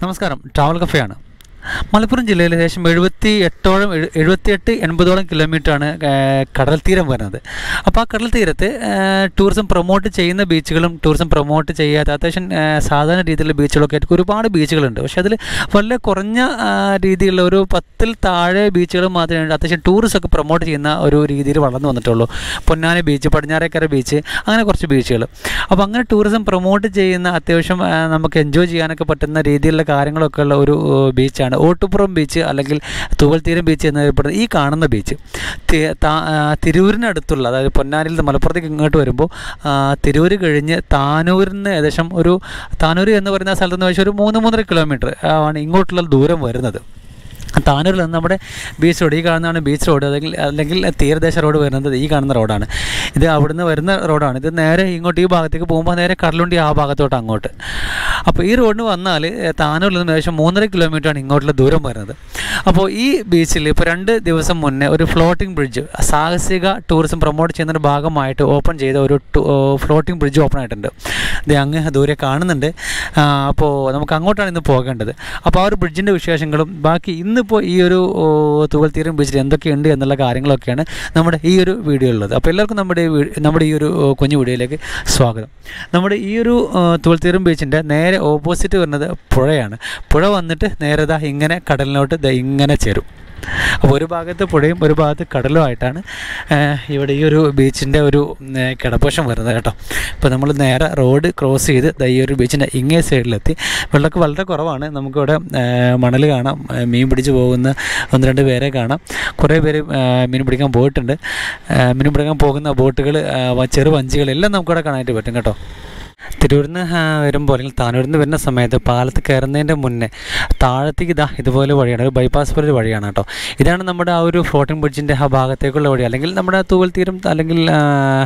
നമസ്കാരം ട്രാവൽ കഫയാണ് മലപ്പുറം ജില്ലയിൽ ഏകദേശം എഴുപത്തി എട്ടോളം എഴു- എഴുപത്തിയെട്ട് എൺപതോളം കിലോമീറ്ററാണ് ഏഹ്, കടൽ തീരം വരുന്നത് അപ്പോൾ ആ കടൽ തീരത്ത് ഏഹ്, ടൂറിസം പ്രൊമോട്ട് ചെയ്യുന്ന ബീച്ചുകളും ടൂറിസം പ്രൊമോട്ട് ചെയ്യാത്ത അത്യാവശ്യം ഏഹ്, സാധാരണ രീതിയിലുള്ള ബീച്ചുകളൊക്കെ ആയിട്ട് ഒരുപാട് ബീച്ചുകളുണ്ട് പക്ഷേ അതിൽ വളരെ കുറഞ്ഞ ആ, രീതിയിലുള്ള ഒരു പത്തിൽ താഴെ ബീച്ചുകൾ മാത്രമേ ഉണ്ട് അത്യാവശ്യം ടൂറിസം ഒക്കെ പ്രൊമോട്ട് ചെയ്യുന്ന ഒരു രീതിയിൽ വളർന്നു വന്നിട്ടുള്ളൂ പൊന്നാനി ബീച്ച് പടിഞ്ഞാറേക്കര ബീച്ച് അങ്ങനെ കുറച്ച് ബീച്ചുകൾ അപ്പോൾ അങ്ങനെ ടൂറിസം പ്രൊമോട്ട് ചെയ്യുന്ന അത്യാവശ്യം ആ, നമുക്ക് എൻജോയ് ചെയ്യാനൊക്കെ പറ്റുന്ന രീതിയിലുള്ള കാര്യങ്ങളൊക്കെ ഉള്ള ഒരു ഏഹ്, ബീച്ചാണ് ഓട്ടുപുറം ബീച്ച് അല്ലെങ്കിൽ തൂവൽത്തീരം ബീച്ച് എന്നറിയപ്പെടുന്ന ഈ കാണുന്ന ബീച്ച് തി- താ- ആ, തിരൂരിനടുത്തുള്ള അതായത് പൊന്നാനിൽ നിന്ന് മലപ്പുറത്തേക്ക് ഇങ്ങോട്ട് വരുമ്പോൾ ആ, തിരൂര് കഴിഞ്ഞ് താനൂരിൽ നിന്ന് ഏകദേശം ഒരു താനൂർ എന്ന് പറയുന്ന സ്ഥലത്ത് നിന്ന് വെച്ചാൽ ഒരു മൂന്ന് മൂന്നര കിലോമീറ്റർ ആണ് ഇങ്ങോട്ടുള്ള ദൂരം വരുന്നത് താനൂരിൽ നിന്ന് നമ്മുടെ ബീച്ച് റോഡ് ഈ കാണുന്നതാണ് ബീച്ച് റോഡ് അല്ലെങ്കിൽ അല്ലെങ്കിൽ തീരദേശ റോഡ് വരുന്നത് ഈ കാണുന്ന റോഡാണ് ഇത് അവിടുന്ന് വരുന്ന റോഡാണ് ഇത് നേരെ ഇങ്ങോട്ട് ഈ ഭാഗത്തേക്ക് പോകുമ്പോൾ നേരെ കടലുണ്ടി ആ ഭാഗത്തോട്ട് അങ്ങോട്ട് അപ്പോൾ ഈ റോഡിന് വന്നാൽ ഏഹ്, താനൂരിൽ നിന്ന് ഏകദേശം മൂന്നര കിലോമീറ്ററാണ് ഇങ്ങോട്ടുള്ള ദൂരം വരുന്നത് അപ്പോൾ ഈ ബീച്ചിൽ ഇപ്പോൾ രണ്ട് ദിവസം മുന്നേ ഒരു ഫ്ലോട്ടിംഗ് ബ്രിഡ്ജ് സാഹസിക ടൂറിസം പ്രൊമോട്ട് ചെയ്യുന്നതിൻ്റെ ഭാഗമായിട്ട് ഓപ്പൺ ചെയ്ത ഒരു ഫ്ലോട്ടിംഗ് ബ്രിഡ്ജ് ഓപ്പൺ ആയിട്ടുണ്ട് ഇത് അങ്ങ് ദൂരെ കാണുന്നുണ്ട് ആ, അപ്പോൾ നമുക്ക് അങ്ങോട്ടാണ് ഇന്ന് പോകേണ്ടത് അപ്പോൾ ആ ഒരു ബ്രിഡ്ജിൻ്റെ വിശേഷങ്ങളും ബാക്കി ഇന്നിപ്പോൾ ഈ ഒരു ഓ, തൂവൽത്തീരം ബീച്ചിൽ എന്തൊക്കെയുണ്ട് എന്നുള്ള കാര്യങ്ങളൊക്കെയാണ് നമ്മുടെ ഈ ഒരു വീഡിയോ ഉള്ളത് അപ്പോൾ എല്ലാവർക്കും നമ്മുടെ ഈ വീ- നമ്മുടെ ഈ ഒരു ഓ, കുഞ്ഞു വീഡിയോയിലേക്ക് സ്വാഗതം നമ്മുടെ ഈ ഒരു ഓ, തൂവൽത്തീരം ബീച്ചിൻ്റെ നേരെ ഓപ്പോസിറ്റ് വരുന്നത് പുഴയാണ് പുഴ വന്നിട്ട് നേരെ ദാ ഇങ്ങനെ കടലിലോട്ട് ദാ ഇങ്ങനെ ചേരും അപ്പോൾ ഒരു ഭാഗത്ത് പുഴയും ഒരു ഭാഗത്ത് കടലുമായിട്ടാണ് ഏഹ്, ഇവിടെ ഈ ഒരു ബീച്ചിൻ്റെ ഒരു ഏഹ്, കിടപ്പശം വരുന്നത് കേട്ടോ ഇപ്പോൾ നമ്മൾ നേരെ റോഡ് ക്രോസ് ചെയ്ത് ദാ ഈ ഒരു ബീച്ചിൻ്റെ ഇങ്ങേ സൈഡിലെത്തി വെള്ളമൊക്കെ വളരെ കുറവാണ് നമുക്കിവിടെ മണൽ കാണാം ഏഹ്, മീൻ പിടിച്ച് പോകുന്ന ഒന്ന് രണ്ട് പേരെ കാണാം കുറേ പേര് ഏഹ്, മീൻ പിടിക്കാൻ പോയിട്ടുണ്ട് ഏഹ്, മീൻ പിടിക്കാൻ പോകുന്ന ബോട്ടുകൾ ചെറു വഞ്ചികളെല്ലാം നമുക്കിവിടെ കാണാനായിട്ട് പറ്റും കേട്ടോ തിരൂരിൽ നിന്ന് വരുമ്പോൾ അല്ലെങ്കിൽ താനൂരിൽ നിന്ന് വരുന്ന സമയത്ത് പാലത്ത് കയറുന്നതിൻ്റെ മുന്നേ താഴത്തേക്ക് ഇതാ ഇതുപോലെ വഴിയാണ് ഒരു ബൈപ്പാസ് പോലെ ഒരു വഴിയാണ് കേട്ടോ ഇതാണ് നമ്മുടെ ആ ഒരു ഫ്ലോട്ടിംഗ് ബ്രിഡ്ജിൻ്റെ ആ ഭാഗത്തേക്കുള്ള വഴി അല്ലെങ്കിൽ നമ്മുടെ തൂവൽ തീരം അല്ലെങ്കിൽ ആ,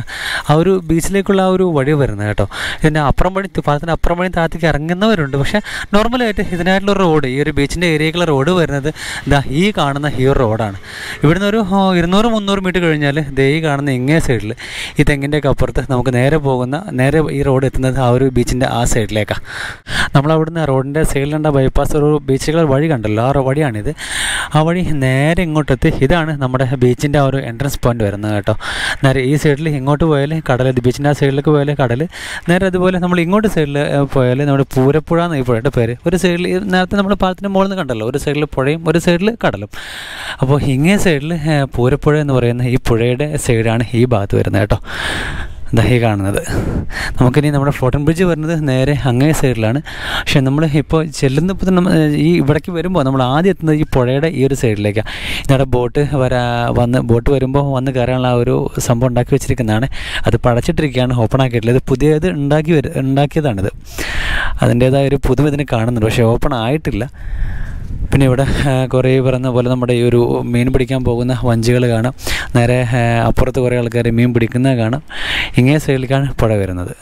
ആ ഒരു ബീച്ചിലേക്കുള്ള ആ ഒരു വഴി വരുന്നത് കേട്ടോ ഇതിൻ്റെ അപ്പുറം വഴി പാലത്തിൻ്റെ അപ്പുറം വഴി താഴത്തേക്ക് ഇറങ്ങുന്നവരുണ്ട് പക്ഷേ നോർമലായിട്ട് ഇതിനായിട്ടുള്ള റോഡ് ഈ ഒരു ബീച്ചിൻ്റെ ഏരിയക്കുള്ള റോഡ് വരുന്നത് ഇതാ ഈ കാണുന്ന ഈ ഒരു റോഡാണ് ഇവിടുന്ന് ഒരു ആ, ഇരുന്നൂറ് മുന്നൂറ് മീറ്റർ കഴിഞ്ഞാൽ ദേ ഈ കാണുന്ന ഇങ്ങേ സൈഡിൽ ഈ തെങ്ങിൻ്റെ ഒക്കെ അപ്പുറത്ത് നമുക്ക് നേരെ പോകുന്ന നേരെ ഈ റോഡ് എത്തുന്നത് ആ ഒരു ബീച്ചിൻ്റെ ആ സൈഡിലേക്കാണ് നമ്മൾ അവിടുന്ന് റോഡിൻ്റെ സൈഡിലുണ്ട ബൈപ്പാസ് ഒരു ബീച്ചുകൾ വഴി കണ്ടല്ലോ ആ റോ- വഴിയാണിത് ആ വഴി നേരെ ഇങ്ങോട്ടെത്തി ഇതാണ് നമ്മുടെ ബീച്ചിൻ്റെ ആ ഒരു എൻട്രൻസ് പോയിന്റ് വരുന്നത് കേട്ടോ നേരെ ഈ സൈഡിൽ ഇങ്ങോട്ട് പോയാൽ കടൽ ബീച്ചിൻ്റെ ആ സൈഡിലേക്ക് പോയാൽ കടൽ നേരെ അതുപോലെ നമ്മൾ ഇങ്ങോട്ട് സൈഡിൽ പോയാൽ നമ്മുടെ പൂരപ്പുഴ എന്ന ഈ പുഴയുടെ പേര് ഒരു സൈഡിൽ നേരത്തെ നമ്മൾ പാലത്തിൻ്റെ മുകളിൽ നിന്ന് കണ്ടല്ലോ ഒരു സൈഡിൽ പുഴയും ഒരു സൈഡിൽ കടലും അപ്പോൾ ഇങ്ങേ സൈഡിൽ പൂരപ്പുഴ എന്ന് പറയുന്ന ഈ പുഴയുടെ സൈഡാണ് ഈ ഭാഗത്ത് വരുന്നത് കേട്ടോ ദാ ഈ കാണുന്നത് നമുക്കിനി നമ്മുടെ ഫ്ലോട്ടിംഗ് ബ്രിഡ്ജ് വരുന്നത് നേരെ അങ്ങേ സൈഡിലാണ് പക്ഷേ നമ്മൾ ഇപ്പോൾ ചെല്ലുന്നപ്പോൾ തന്നെ നമ്മ- ഈ ഇവിടേക്ക് വരുമ്പോൾ നമ്മൾ ആദ്യം എത്തുന്നത് ഈ പുഴയുടെ ഈ ഒരു സൈഡിലേക്കാണ് ഇവിടെ ബോട്ട് വരാ വന്ന് ബോട്ട് വരുമ്പോൾ വന്ന് കയറാനുള്ള ആ ഒരു സംഭവം ഉണ്ടാക്കി വെച്ചിരിക്കുന്നതാണ് അത് പടച്ചിട്ടിരിക്കുകയാണ് ഓപ്പൺ ആക്കിയിട്ടില്ല ഇത് പുതിയത് ഉണ്ടാക്കി വരു ഉണ്ടാക്കിയതാണിത് അതിൻ്റേതായ ഒരു പുതുമ ഇതിന് കാണുന്നുണ്ട് പക്ഷേ ഓപ്പൺ ആയിട്ടില്ല പിന്നെ ഇവിടെ ആ, കുറേ പറയുന്ന പോലെ നമ്മുടെ ഈ ഒരു മീൻ പിടിക്കാൻ പോകുന്ന വഞ്ചികൾ കാണാം നേരെ ആ, അപ്പുറത്ത് കുറേ ആൾക്കാർ മീൻ പിടിക്കുന്നത് കാണാം ഇങ്ങേ സൈഡിലേക്കാണ് പുഴ വരുന്നത്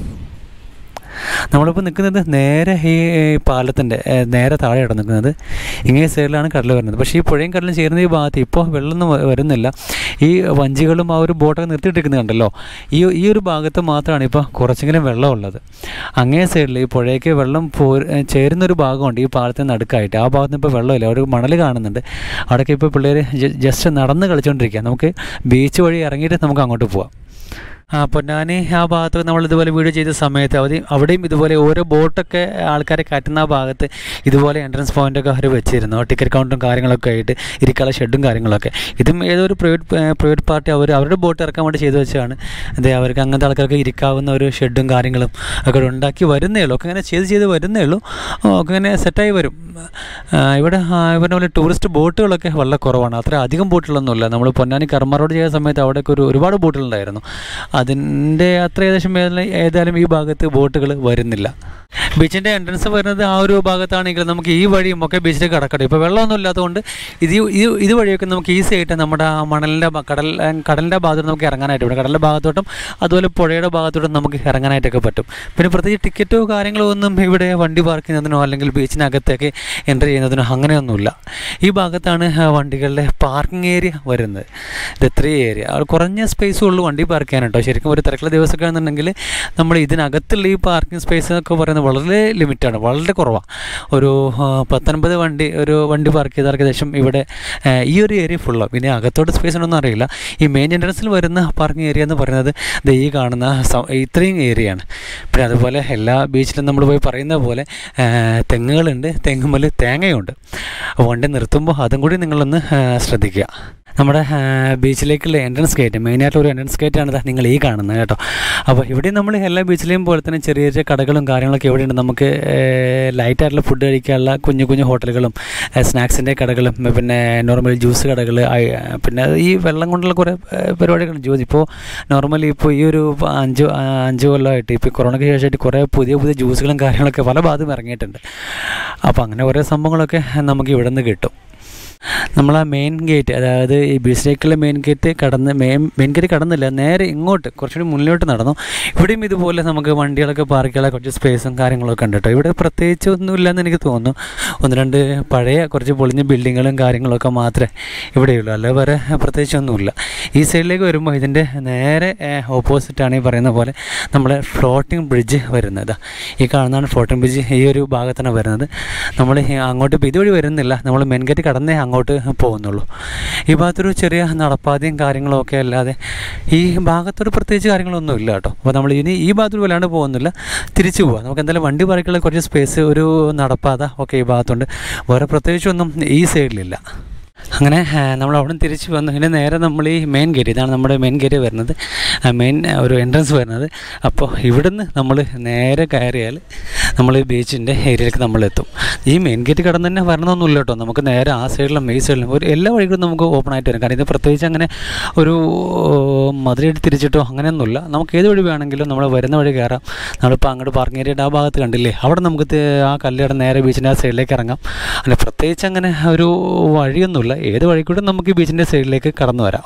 നമ്മളിപ്പോൾ നിൽക്കുന്നത് നേരെ ഈ പാലത്തിൻ്റെ ഏഹ്, നേരെ താഴെയാണ് നിൽക്കുന്നത് ഇങ്ങേ സൈഡിലാണ് കടൽ വരുന്നത് പക്ഷേ ഈ പുഴയും കടലും ചേരുന്ന ഈ ഭാഗത്ത് ഇപ്പോൾ വെള്ളമൊന്നും വ- വരുന്നില്ല ഈ വഞ്ചികളും ആ ഒരു ബോട്ടൊക്കെ നിർത്തിയിട്ടിരിക്കുന്നത് കണ്ടല്ലോ ഈ ഈ ഒരു ഭാഗത്ത് മാത്രമാണ് ഇപ്പോൾ കുറച്ചെങ്കിലും വെള്ളമുള്ളത് അങ്ങേ സൈഡിൽ ഈ പുഴയ്ക്ക് വെള്ളം പോ ചേരുന്നൊരു ഭാഗമുണ്ട് ഈ പാലത്തിന് നടുക്കായിട്ട് ആ ഭാഗത്ത് ഇപ്പോൾ വെള്ളമില്ല ഒരു മണൽ കാണുന്നുണ്ട് അവിടേക്ക് ഇപ്പോൾ പിള്ളേർ ജസ്റ്റ് നടന്ന് കളിച്ചുകൊണ്ടിരിക്കുക നമുക്ക് ബീച്ച് വഴി ഇറങ്ങിയിട്ട് നമുക്ക് അങ്ങോട്ട് പോവാം ആ പൊന്നാനി ആ ഭാഗത്ത് നമ്മൾ ഇതുപോലെ വീഡിയോ ചെയ്ത സമയത്ത് അവധി അവിടെയും ഇതുപോലെ ഓരോ ബോട്ടൊക്കെ ആൾക്കാരെ കയറ്റുന്ന ആ ഭാഗത്ത് ഇതുപോലെ എൻട്രൻസ് പോയിൻ്റൊക്കെ അവർ വെച്ചിരുന്നു ടിക്കറ്റ് കൗണ്ടറും കാര്യങ്ങളൊക്കെ ആയിട്ട് ഇരിക്കാനുള്ള ഷെഡും കാര്യങ്ങളൊക്കെ ഇതും ഏതോ ഒരു പ്രൈവറ്റ് പ്രൈവറ്റ് പാർട്ടി അവർ അവരുടെ ബോട്ട് ഇറക്കാൻ വേണ്ടി ചെയ്തു വെച്ചാണ് അതെ അവർക്ക് അങ്ങനത്തെ ആൾക്കാർക്ക് ഇരിക്കാവുന്ന ഒരു ഷെഡും കാര്യങ്ങളും ഒക്കെ ഇവിടെ ഉണ്ടാക്കി വരുന്നേ ഉള്ളൂ ഒക്കെ ഇങ്ങനെ ചെയ്ത് ചെയ്ത് വരുന്നേ ഉള്ളൂ ആ, ഒക്കെ ഇങ്ങനെ സെറ്റായി വരും ആ, ഇവിടെ ആ, ഇവരുടെ പോലെ ടൂറിസ്റ്റ് ബോട്ടുകളൊക്കെ വളരെ കുറവാണ് അത്ര അധികം ബോട്ടുകളൊന്നുമില്ല നമ്മൾ പൊന്നാനി കർമ്മ റോഡ് ചെയ്യുന്ന സമയത്ത് അവിടെയൊക്കെ ഒരു ഒരുപാട് ബോട്ടുകളുണ്ടായിരുന്നു അതിൻ്റെ അത്ര ഏകദേശം ഏതായാലും ഏതായാലും ഈ ഭാഗത്ത് ബോട്ടുകൾ വരുന്നില്ല ബീച്ചിൻ്റെ എൻട്രൻസ് വരുന്നത് ആ ഒരു ഭാഗത്താണെങ്കിൽ നമുക്ക് ഈ വഴിയും ഒക്കെ ബീച്ചിലേക്ക് കടക്കട്ടെ ഇപ്പോൾ വെള്ളമൊന്നും ഇല്ലാത്തതുകൊണ്ട് ഇത് ഇത് ഇത് വഴിയൊക്കെ നമുക്ക് ഈസി ആയിട്ട് നമ്മുടെ ആ മണലിൻ്റെ ഭ- കടൽ കടലിൻ്റെ ഭാഗത്തോട്ട് നമുക്ക് ഇറങ്ങാനായിട്ട് പറ്റും കടലിൻ്റെ ഭാഗത്തോട്ടും അതുപോലെ പുഴയുടെ ഭാഗത്തോട്ടും നമുക്ക് ഇറങ്ങാനായിട്ടൊക്കെ പറ്റും പിന്നെ പ്രത്യേകിച്ച് ടിക്കറ്റോ കാര്യങ്ങളോ ഒന്നും ഇവിടെ വണ്ടി പാർക്ക് ചെയ്യുന്നതിനോ അല്ലെങ്കിൽ ബീച്ചിനകത്തേക്ക് എൻ്റർ ചെയ്യുന്നതിനോ അങ്ങനെയൊന്നുമില്ല ഈ ഭാഗത്താണ് ആ, വണ്ടികളുടെ പാർക്കിംഗ് ഏരിയ വരുന്നത് ഇത് ത്രീ ഏരിയ കുറഞ്ഞ സ്പേസേ ഉള്ളൂ വണ്ടി പാർക്ക് ചെയ്യാനായിട്ട് ശരിക്കും ഒരു തിരക്കുള്ള ദിവസമൊക്കെ ആണെന്നുണ്ടെങ്കിൽ നമ്മൾ ഇതിനകത്തുള്ള ഈ പാർക്കിംഗ് സ്പേസ് എന്നൊക്കെ പറയുന്നത് വളരെ ലിമിറ്റാണ് വളരെ കുറവാണ് ഒരു ആ, പത്തൊൻപത് വണ്ടി ഒരു വണ്ടി പാർക്ക് ചെയ്താൽ ഏകദേശം ഇവിടെ ആ, ഈ ഒരു ഏരിയ ഫുള്ളാണ് പിന്നെ അകത്തോട്ട് സ്പേസ് ഉണ്ടോന്നും അറിയില്ല ഈ മെയിൻ എൻട്രൻസിൽ വരുന്ന പാർക്കിംഗ് ഏരിയ എന്ന് പറയുന്നത് ദേ ഈ കാണുന്ന സ- ഇത്രയും ഏരിയയാണ് പിന്നെ അതുപോലെ എല്ലാ ബീച്ചിലും നമ്മൾ പോയി പറയുന്ന പോലെ ആ, തെങ്ങുകളുണ്ട് തെങ്ങുമ്മൽ തേങ്ങയുണ്ട് അപ്പോൾ വണ്ടി നിർത്തുമ്പോൾ അതും കൂടി നിങ്ങളൊന്ന് ആ, ശ്രദ്ധിക്കുക നമ്മുടെ ആ, ബീച്ചിലേക്കുള്ള എൻട്രൻസ് ഗേറ്റ് മെയിനായിട്ടുള്ള ഒരു എൻട്രൻസ് ഗേറ്റാണ് ഇതാ നിങ്ങൾ ഈ കാണുന്നത് കേട്ടോ അപ്പോൾ ഇവിടെ നമ്മൾ എല്ലാ ബീച്ചിലെയും പോലെ തന്നെ ചെറിയ ചെറിയ കടകളും കാര്യങ്ങളൊക്കെ ഇവിടെയുണ്ട് നമുക്ക് ലൈറ്റായിട്ടുള്ള ഫുഡ് കഴിക്കാനുള്ള കുഞ്ഞു കുഞ്ഞു ഹോട്ടലുകളും സ്നാക്സിൻ്റെ കടകളും പിന്നെ നോർമൽ ജ്യൂസ് കടകൾ പിന്നെ ഈ വെള്ളം കൊണ്ടുള്ള കുറേ പരിപാടികൾ ജ്യൂസ് ഇപ്പോൾ നോർമലി ഇപ്പോൾ ഈ ഒരു അഞ്ച് ആ, അഞ്ച് കൊല്ലമായിട്ട് ഇപ്പോൾ കൊറോണയ്ക്ക് ശേഷമായിട്ട് കുറേ പുതിയ പുതിയ ജ്യൂസുകളും കാര്യങ്ങളൊക്കെ പല ഭാഗത്തും ഇറങ്ങിയിട്ടുണ്ട് അപ്പോൾ അങ്ങനെ കുറേ സംഭവങ്ങളൊക്കെ നമുക്ക് ഇവിടെ നിന്ന് കിട്ടും നമ്മൾ ആ മെയിൻ ഗേറ്റ് അതായത് ഈ ബീച്ചിലേക്കുള്ള മെയിൻ ഗേറ്റ് കടന്ന് മെയിൻ മെയിൻ ഗേറ്റ് കടന്നില്ല നേരെ ഇങ്ങോട്ട് കുറച്ചുകൂടി മുന്നിലോട്ട് നടന്നു ഇവിടെയും ഇതുപോലെ നമുക്ക് വണ്ടികളൊക്കെ പാർക്ക് ചെയ്യാനുള്ള കുറച്ച് സ്പേസും കാര്യങ്ങളൊക്കെ ഉണ്ട് കേട്ടോ ഇവിടെ പ്രത്യേകിച്ച് ഒന്നുമില്ലെന്ന് എനിക്ക് തോന്നുന്നു ഒന്ന് രണ്ട് പഴയ കുറച്ച് പൊളിഞ്ഞ ബിൽഡിങ്ങുകളും കാര്യങ്ങളൊക്കെ മാത്രമേ ഇവിടെയുള്ളൂ അല്ലാതെ വേറെ പ്രത്യേകിച്ച് ഒന്നുമില്ല ഈ സൈഡിലേക്ക് വരുമ്പോൾ ഇതിൻ്റെ നേരെ ഓപ്പോസിറ്റാണ് ഈ പറയുന്ന പോലെ നമ്മുടെ ഫ്ലോട്ടിംഗ് ബ്രിഡ്ജ് വരുന്നത് ഈ കാണുന്നതാണ് ഫ്ലോട്ടിംഗ് ബ്രിഡ്ജ് ഈ ഒരു ഭാഗത്താണ് വരുന്നത് നമ്മൾ ഈ അങ്ങോട്ട് ഇപ്പോൾ ഇതുവഴി വരുന്നില്ല നമ്മൾ മെയിൻ ഗേറ്റ് കടന്നേ അങ്ങോട്ട് പോകുന്നുള്ളൂ ഈ ഭാഗത്തൊരു ചെറിയ നടപ്പാതയും കാര്യങ്ങളും ഒക്കെ അല്ലാതെ ഈ ഭാഗത്തൊരു പ്രത്യേകിച്ച് കാര്യങ്ങളൊന്നും ഇല്ല കേട്ടോ അപ്പോൾ നമ്മൾ ഇനി ഈ ഭാഗത്തോട് വല്ലാണ്ട് പോകുന്നില്ല തിരിച്ചു പോവാം നമുക്ക് എന്തായാലും വണ്ടി പറയ്ക്കുള്ള കുറച്ച് സ്പേസ് ഒരു നടപ്പാത ഒക്കെ ഈ ഭാഗത്തുണ്ട് വേറെ പ്രത്യേകിച്ചൊന്നും ഈ സൈഡിലില്ല അങ്ങനെ ആ, നമ്മൾ അവിടെ നിന്ന് തിരിച്ച് വന്നു പിന്നെ നേരെ നമ്മൾ ഈ മെയിൻ ഗേറ്റ് ഇതാണ് നമ്മുടെ മെയിൻ ഗേറ്റ് വരുന്നത് മെയിൻ ഒരു എൻട്രൻസ് വരുന്നത് അപ്പോൾ ഇവിടുന്ന് നമ്മൾ നേരെ കയറിയാൽ നമ്മൾ ഈ ബീച്ചിൻ്റെ ഏരിയയിലേക്ക് നമ്മൾ എത്തും ഈ മെയിൻ ഗേറ്റ് കടന്ന് തന്നെ വരണമെന്നൊന്നുമില്ല കേട്ടോ നമുക്ക് നേരെ ആ സൈഡിലും ഈ സൈഡിലും ഒരു എല്ലാ വഴികളും നമുക്ക് ഓപ്പൺ ആയിട്ട് വരും കാരണം ഇത് പ്രത്യേകിച്ച് അങ്ങനെ ഒരു മധുരയിട്ട് തിരിച്ചിട്ടോ അങ്ങനെയൊന്നുമില്ല നമുക്ക് ഏത് വഴി വേണമെങ്കിലും നമ്മൾ വരുന്ന വഴി കയറാം നമ്മളിപ്പോൾ അങ്ങോട്ട് പാർക്കിംഗ് ഏരിയയുടെ ആ ഭാഗത്ത് കണ്ടില്ലേ അവിടെ നമുക്ക് തി- ആ കല്ലിയുടെ നേരെ ബീച്ചിൻ്റെ ആ സൈഡിലേക്ക് ഇറങ്ങാം അങ്ങനെ പ്രത്യേകിച്ച് അങ്ങനെ ഒരു വഴിയൊന്നുമില്ല ഏത് വഴി കൂടെ നമുക്ക് ഈ ബീച്ചിൻ്റെ സൈഡിലേക്ക് കടന്നു വരാം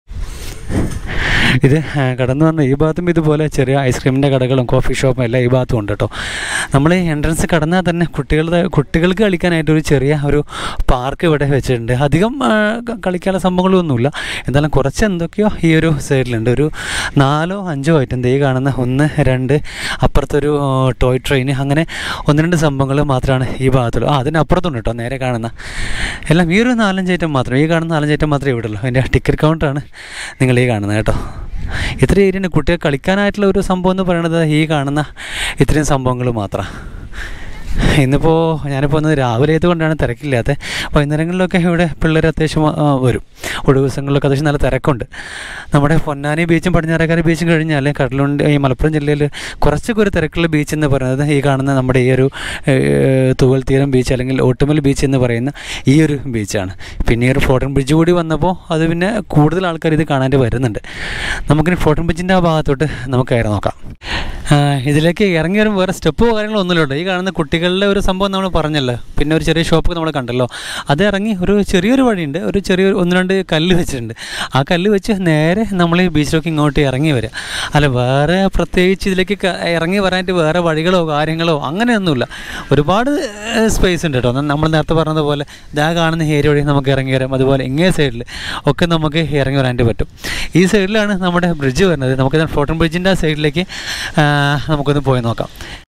ഇത് ആ, കടന്നു വന്ന ഈ ഭാഗത്തും ഇതുപോലെ ചെറിയ ഐസ്ക്രീമിൻ്റെ കടകളും കോഫി ഷോപ്പും എല്ലാം ഈ ഭാഗത്തും ഉണ്ട് കേട്ടോ നമ്മൾ ഈ എൻട്രൻസ് കടന്നാൽ തന്നെ കുട്ടികളുടെ കുട്ടികൾക്ക് കളിക്കാനായിട്ട് ഒരു ചെറിയ ഒരു പാർക്ക് ഇവിടെ വെച്ചിട്ടുണ്ട് അധികം ആ, ക- കളിക്കാനുള്ള സംഭവങ്ങളൊന്നുമില്ല എന്നാലും കുറച്ച് എന്തൊക്കെയോ ഈ ഒരു സൈഡിലുണ്ട് ഒരു നാലോ അഞ്ചോ ഐറ്റം ദേ കാണുന്ന ഒന്ന് രണ്ട് അപ്പുറത്തൊരു ആ, ടോയ് ട്രെയിൻ അങ്ങനെ ഒന്ന് രണ്ട് സംഭവങ്ങൾ മാത്രമാണ് ഈ ഭാഗത്തുള്ളൂ ആ അതിനപ്പുറത്തുണ്ട് കേട്ടോ നേരെ കാണുന്ന എല്ലാം ഈ ഒരു നാലഞ്ച് ഐറ്റം മാത്രം ഈ കാണുന്ന നാലഞ്ച് ഐറ്റം മാത്രമേ ഇവിടെ ഉള്ളൂ അതിൻ്റെ ടിക്കറ്റ് കൗണ്ടറാണ് നിങ്ങൾ ഈ കാണുന്നത് കേട്ടോ ഇത്ര ഏരിയ കുട്ടികൾ കളിക്കാനായിട്ടുള്ള ഒരു സംഭവം എന്ന് പറയുന്നത് ഈ കാണുന്ന ഇത്രയും സംഭവങ്ങൾ മാത്രമാണ് ഇന്നിപ്പോൾ ഞാനിപ്പോൾ വന്നത് രാവിലെ ആയതുകൊണ്ടാണ് തിരക്കില്ലാത്തത് വൈകുന്നേരങ്ങളിലൊക്കെ ഇവിടെ പിള്ളേർ അത്യാവശ്യം ആ, വരും ഒഴിവ് ദിവസങ്ങളിലൊക്കെ അത്യാവശ്യം നല്ല തിരക്കുണ്ട് നമ്മുടെ പൊന്നാനി ബീച്ചും പടിഞ്ഞാറേക്കര ബീച്ചും കഴിഞ്ഞാൽ കടലുണ്ട് ഈ മലപ്പുറം ജില്ലയിൽ കുറച്ചൊക്കെ ഒരു തിരക്കുള്ള ബീച്ച് എന്ന് പറയുന്നത് ഈ കാണുന്ന നമ്മുടെ ഈ ഒരു ഏഹ്, തൂവൽ തീരം ബീച്ച് അല്ലെങ്കിൽ ഓട്ടുമൽ ബീച്ച് എന്ന് പറയുന്ന ഈ ഒരു ബീച്ചാണ് പിന്നെ ഈ ഒരു ഫ്ലോട്ടിംഗ് ബ്രിഡ്ജ് കൂടി വന്നപ്പോൾ അത് പിന്നെ കൂടുതൽ ആൾക്കാർ ഇത് കാണാൻ വരുന്നുണ്ട് നമുക്കിനി ഫ്ലോട്ടിംഗ് ബ്രിഡ്ജിൻ്റെ ആ ഭാഗത്തോട്ട് നമുക്ക് കയറി നോക്കാം ആ, ഇതിലേക്ക് ഇറങ്ങി വരുമ്പോൾ വേറെ സ്റ്റെപ്പോ കാര്യങ്ങളോ ഒന്നുമില്ല കേട്ടോ ഈ കാണുന്ന കുട്ടികളുടെ ഒരു സംഭവം നമ്മൾ പറഞ്ഞല്ലോ പിന്നെ ഒരു ചെറിയ ഷോപ്പ് നമ്മൾ കണ്ടല്ലോ അത് ഇറങ്ങി ഒരു ചെറിയൊരു വഴിയുണ്ട് ഒരു ചെറിയൊരു ഒന്ന് രണ്ട് കല്ല് വെച്ചിട്ടുണ്ട് ആ കല്ല് വെച്ച് നേരെ നമ്മൾ ഈ ബീച്ചിലേക്ക് ഇങ്ങോട്ട് ഇറങ്ങി വരിക അല്ല വേറെ പ്രത്യേകിച്ച് ഇതിലേക്ക് ക- ഇറങ്ങി വരാനായിട്ട് വേറെ വഴികളോ കാര്യങ്ങളോ അങ്ങനെയൊന്നുമില്ല ഒരുപാട് സ്പേസ് ഉണ്ട് കേട്ടോ നമ്മൾ നേരത്തെ പറഞ്ഞതുപോലെ ഇതാ കാണുന്ന ഏരിയ വഴി നമുക്ക് ഇറങ്ങി വരാം അതുപോലെ ഇങ്ങേ സൈഡിൽ ഒക്കെ നമുക്ക് ഇറങ്ങി വരാനായിട്ട് പറ്റും ഈ സൈഡിലാണ് നമ്മുടെ ബ്രിഡ്ജ് വരുന്നത് നമുക്ക് ഫ്ലോട്ടിംഗ് ബ്രിഡ്ജിൻ്റെ ആ സൈഡിലേക്ക് ആ, നമുക്കൊന്ന് പോയി നോക്കാം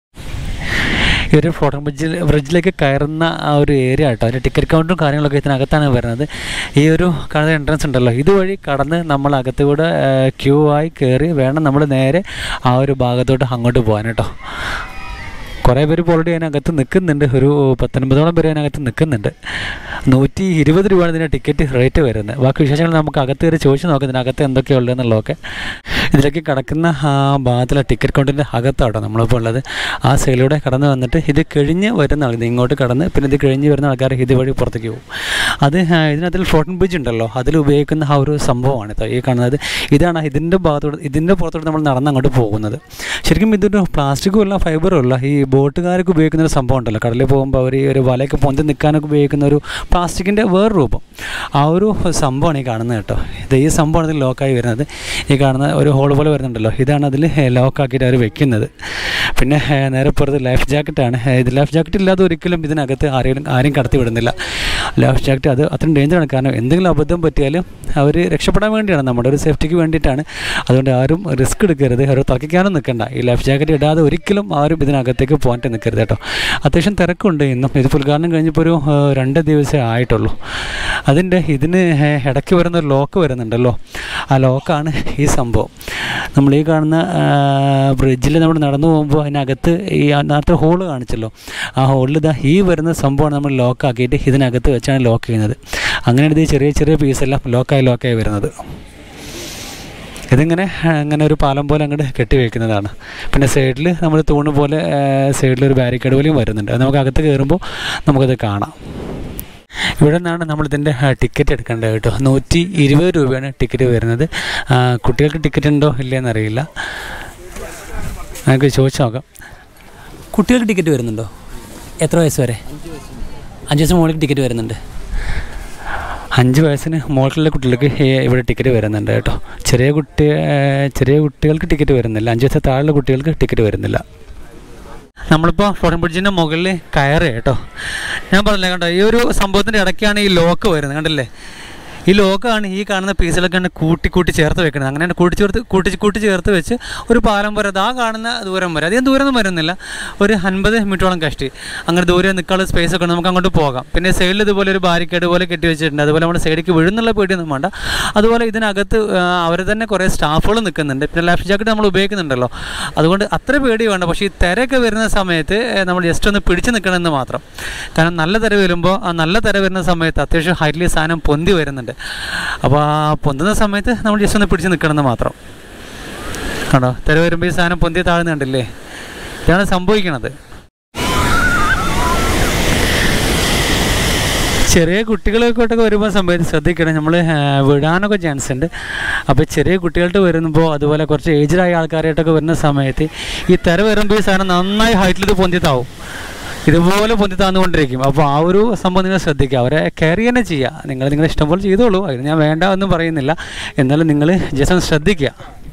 ഈ ഒരു ഫ്ലോട്ടിംഗ് ബ്രിഡ്ജിൽ ബ്രിഡ്ജിലേക്ക് കയറുന്ന ആ ഒരു ഏരിയ കേട്ടോ അതിൻ്റെ ടിക്കറ്റ് കൗണ്ടറും കാര്യങ്ങളൊക്കെ ഇതിനകത്താണ് വരുന്നത് ഈ ഒരു കാണുന്ന എൻട്രൻസ് ഉണ്ടല്ലോ ഇതുവഴി കടന്ന് നമ്മൾ അകത്തുകൂടെ ക്യൂ ആയി കയറി വേണം നമ്മൾ നേരെ ആ ഒരു ഭാഗത്തോട്ട് അങ്ങോട്ട് പോകാൻ കേട്ടോ കുറേ പേര് ഇപ്പോൾ ഓൾറെഡി അതിനകത്ത് നിൽക്കുന്നുണ്ട് ഒരു പത്തൊൻപതോളം പേര് അതിനകത്ത് നിൽക്കുന്നുണ്ട് നൂറ്റി ഇരുപത് രൂപയാണ് ഇതിൻ്റെ ടിക്കറ്റ് റേറ്റ് വരുന്നത് ബാക്കി വിശേഷങ്ങൾ നമുക്ക് അകത്ത് കയറി ചോദിച്ച് നോക്കാം ഇതിനകത്ത് എന്തൊക്കെയാണ് ഉള്ളതെന്നുള്ളതൊക്കെ ഇതിലേക്ക് കടക്കുന്ന ആ ഭാഗത്തിലെ ടിക്കറ്റ് കൗണ്ടറിൻ്റെ അകത്താട്ടോ നമ്മളിപ്പോൾ ഉള്ളത് ആ സൈഡിലൂടെ കടന്ന് വന്നിട്ട് ഇത് കഴിഞ്ഞ് വരുന്ന ആൾ ഇത് ഇങ്ങോട്ട് കടന്ന് പിന്നെ ഇത് കഴിഞ്ഞ് വരുന്ന ആൾക്കാർ ഇതുവഴി പുറത്തേക്ക് പോകും അത് ആ, ഇതിനകത്തിൽ ഫ്ലോട്ടിംഗ് ബ്രിഡ്ജ് ഉണ്ടല്ലോ അതിൽ ഉപയോഗിക്കുന്ന ആ ഒരു സംഭവമാണ് ട്ടോ ഈ കാണുന്നത് ഇതാണ് ഇതിൻ്റെ ഭാഗത്തോട് ഇതിൻ്റെ പുറത്തോട്ട് നമ്മൾ നടന്ന് അങ്ങോട്ട് പോകുന്നത് ശരിക്കും ഇതൊരു പ്ലാസ്റ്റിക്കും അല്ല ഫൈബറും അല്ല ഈ ബോട്ടുകാർക്ക് ഉപയോഗിക്കുന്ന ഒരു സംഭവം ഉണ്ടല്ലോ കടലിൽ പോകുമ്പോൾ അവർ ഈ ഒരു വലയൊക്കെ പൊന്തി നിൽക്കാനൊക്കെ ഉപയോഗിക്കുന്ന ഒരു പ്ലാസ്റ്റിക്കിൻ്റെ വേറെ രൂപം ആ ഒരു സംഭവമാണ് ഈ കാണുന്നത് കേട്ടോ ഇത് ഈ സംഭവമാണ് ഇതിൽ ലോക്കായി വരുന്നത് ഈ കാണുന്ന ഒരു ഹോൾ പോലെ വരുന്നുണ്ടല്ലോ ഇതാണ് അതിൽ ലോക്കാക്കിയിട്ട് അവർ വെക്കുന്നത് പിന്നെ ഏ, നേരെ പുറത്ത് ലൈഫ് ജാക്കറ്റാണ് ഏ, ഇത് ലൈഫ് ജാക്കറ്റ് ഇല്ലാതെ ഒരിക്കലും ഇതിനകത്ത് ആരെയും ആരെയും കടത്തി വിടുന്നില്ല ലൈഫ് ജാക്കറ്റ് അത് അത്രയും ഡേഞ്ചറാണ് കാരണം എന്തെങ്കിലും അബദ്ധം പറ്റിയാൽ അവർ രക്ഷപ്പെടാൻ വേണ്ടിയാണ് നമ്മുടെ ഒരു സേഫ്റ്റിക്ക് വേണ്ടിയിട്ടാണ് അതുകൊണ്ട് ആരും റിസ്ക് എടുക്കരുത് അവർ തർക്കിക്കാനും നിൽക്കണ്ട ഈ ലൈഫ് ജാക്കറ്റ് ഇടാതെ ഒരിക്കലും ആരും ഇതിനകത്തേക്ക് പോകാൻ നിൽക്കരുത് കേട്ടോ അത്യാവശ്യം തിരക്കുണ്ട് ഇന്നും ഇത് ഉദ്ഘാടനം കഴിഞ്ഞപ്പോൾ ഒരു ആ, രണ്ട് ദിവസമേ ആയിട്ടുള്ളൂ അതിൻ്റെ ഇതിന് ഹെ- ഇടയ്ക്ക് വരുന്ന ഒരു ലോക്ക് വരുന്നുണ്ടല്ലോ ആ ലോക്കാണ് ഈ സംഭവം നമ്മൾ ഈ കാണുന്ന ബ്രിഡ്ജിൽ നമ്മൾ നടന്നു പോകുമ്പോൾ അതിനകത്ത് ഈ ആ നേരത്തെ ഹോള് കാണിച്ചല്ലോ ആ ഹോളിൽ ഇതാ ഈ വരുന്ന സംഭവമാണ് നമ്മൾ ലോക്കാക്കിയിട്ട് ഇതിനകത്ത് വെച്ചാണ് ലോക്ക് ചെയ്യുന്നത് അങ്ങനെയാണ് ഇത് ഈ ചെറിയ ചെറിയ പീസെല്ലാം ലോക്കായി ലോക്കായി വരുന്നത് ഇതിങ്ങനെ ആ, അങ്ങനെ ഒരു പാലം പോലെ അങ്ങോട്ട് കെട്ടി വയ്ക്കുന്നതാണ് പിന്നെ സൈഡിൽ നമ്മൾ തൂണ് പോലെ സൈഡിൽ ഒരു ബാരിക്കേഡ് പോലെയും വരുന്നുണ്ട് അത് നമുക്ക് അകത്ത് കയറുമ്പോൾ നമുക്കത് കാണാം ഇവിടെ നിന്നാണ് നമ്മളിതിൻ്റെ ടിക്കറ്റ് എടുക്കേണ്ടത് കേട്ടോ നൂറ്റി ഇരുപത് രൂപയാണ് ടിക്കറ്റ് വരുന്നത് ആ, കുട്ടികൾക്ക് ടിക്കറ്റ് ഉണ്ടോ ഇല്ലയെന്ന് അറിയില്ല നമുക്ക് ചോദിച്ചു നോക്കാം കുട്ടികൾക്ക് ടിക്കറ്റ് വരുന്നുണ്ടോ എത്ര വയസ്സ് വരെ അഞ്ച് വയസ്സിന് മുകളിൽ ടിക്കറ്റ് വരുന്നുണ്ട് അഞ്ച് വയസ്സിന് മുകളിലുള്ള കുട്ടികൾക്ക് ഈ ഇവിടെ ടിക്കറ്റ് വരുന്നുണ്ട് കേട്ടോ ചെറിയ കുട്ടി ഏ, ചെറിയ കുട്ടികൾക്ക് ടിക്കറ്റ് വരുന്നില്ല അഞ്ച് വയസ്സിൽ താഴെയുള്ള കുട്ടികൾക്ക് ടിക്കറ്റ് വരുന്നില്ല നമ്മളിപ്പോൾ ഫ്ലോട്ടിംഗ് ബ്രിഡ്ജിൻ്റെ മുകളിൽ കയറി കേട്ടോ ഞാൻ പറഞ്ഞില്ലേ കണ്ടോ ഈ ഒരു സംഭവത്തിൻ്റെ ഇടയ്ക്കാണ് ഈ ലോക്ക് വരുന്നത് കണ്ടില്ലേ ഈ ലോക്കാണ് ഈ കാണുന്ന പീസുകളൊക്കെ ആണ് കൂട്ടി കൂട്ടി ചേർത്ത് വെക്കുന്നത് അങ്ങനെ കൂട്ടി ചേർത്ത് കൂട്ടി കൂട്ടി ചേർത്ത് വെച്ച് ഒരു പാലം വരെ അത് ആ കാണുന്ന ദൂരം വരെ അധികം ദൂരമൊന്നും വരുന്നില്ല ഒരു അൻപത് മിനിറ്റോളം കഷ്ടി അങ്ങനെ ദൂരെ നിൽക്കാനുള്ള സ്പേസ് ഒക്കെ ഉണ്ട് നമുക്ക് അങ്ങോട്ട് പോകാം പിന്നെ സൈഡിൽ ഇതുപോലെ ഒരു ബാരിക്കേഡ് പോലെ കെട്ടി വെച്ചിട്ടുണ്ട് അതുപോലെ നമ്മുടെ സൈഡിലേക്ക് വീഴുന്നുള്ള പേടിയൊന്നും വേണ്ട അതുപോലെ ഇതിനകത്ത് അവർ തന്നെ കുറേ സ്റ്റാഫുകൾ നിൽക്കുന്നുണ്ട് പിന്നെ ലൈഫ് ജാക്കറ്റ് നമ്മൾ ഉപയോഗിക്കുന്നുണ്ടല്ലോ അതുകൊണ്ട് അത്ര പേടി വേണ്ട പക്ഷേ ഈ തിരയൊക്കെ വരുന്ന സമയത്ത് ഏഹ്, നമ്മൾ ജസ്റ്റ് ഒന്ന് പിടിച്ച് നിൽക്കണമെന്ന് മാത്രം കാരണം നല്ല തിര വരുമ്പോൾ ആ നല്ല തിര വരുന്ന സമയത്ത് അത്യാവശ്യം ഹൈറ്റ്ലി സാധനം പൊന്തി വരുന്നുണ്ട് അപ്പോൾ ആ പൊന്തുന്ന സമയത്ത് നമ്മൾ ജസ്റ്റ് ഒന്ന് പിടിച്ച് നിൽക്കണമെന്ന് മാത്രം കണ്ടോ തിര വരുമ്പോൾ ഈ സാധനം പൊന്തി താഴ്ന്നുണ്ടല്ലേ ഇതാണ് സംഭവിക്കണത് ചെറിയ കുട്ടികളൊക്കെ വരുമ്പോൾ സമയത്ത് ശ്രദ്ധിക്കണം നമ്മൾ വിടാനൊക്കെ ചാൻസ് ഉണ്ട് അപ്പോൾ ചെറിയ കുട്ടികൾക്ക് വരുമ്പോൾ അതുപോലെ കുറച്ച് ഏജ്ഡായ ആൾക്കാരായിട്ടൊക്കെ വരുന്ന സമയത്ത് ഈ തിര വരുമ്പോൾ ഈ സാധനം നന്നായി ഹൈറ്റിൽ ഇത് പൊന്തിത്താവും ഇതുപോലെ പൊന്തി താന്നുകൊണ്ടിരിക്കും അപ്പോൾ ആ ഒരു സംഭവം നിങ്ങൾ ശ്രദ്ധിക്കുക അവരെ കെയർ തന്നെ ചെയ്യുക നിങ്ങൾ നിങ്ങളുടെ ഇഷ്ടം പോലെ ചെയ്തോളൂ അതിന് ഞാൻ വേണ്ട എന്നും പറയുന്നില്ല എന്നാലും നിങ്ങൾ ജസ്റ്റ് ഒന്ന് ശ്രദ്ധിക്കുക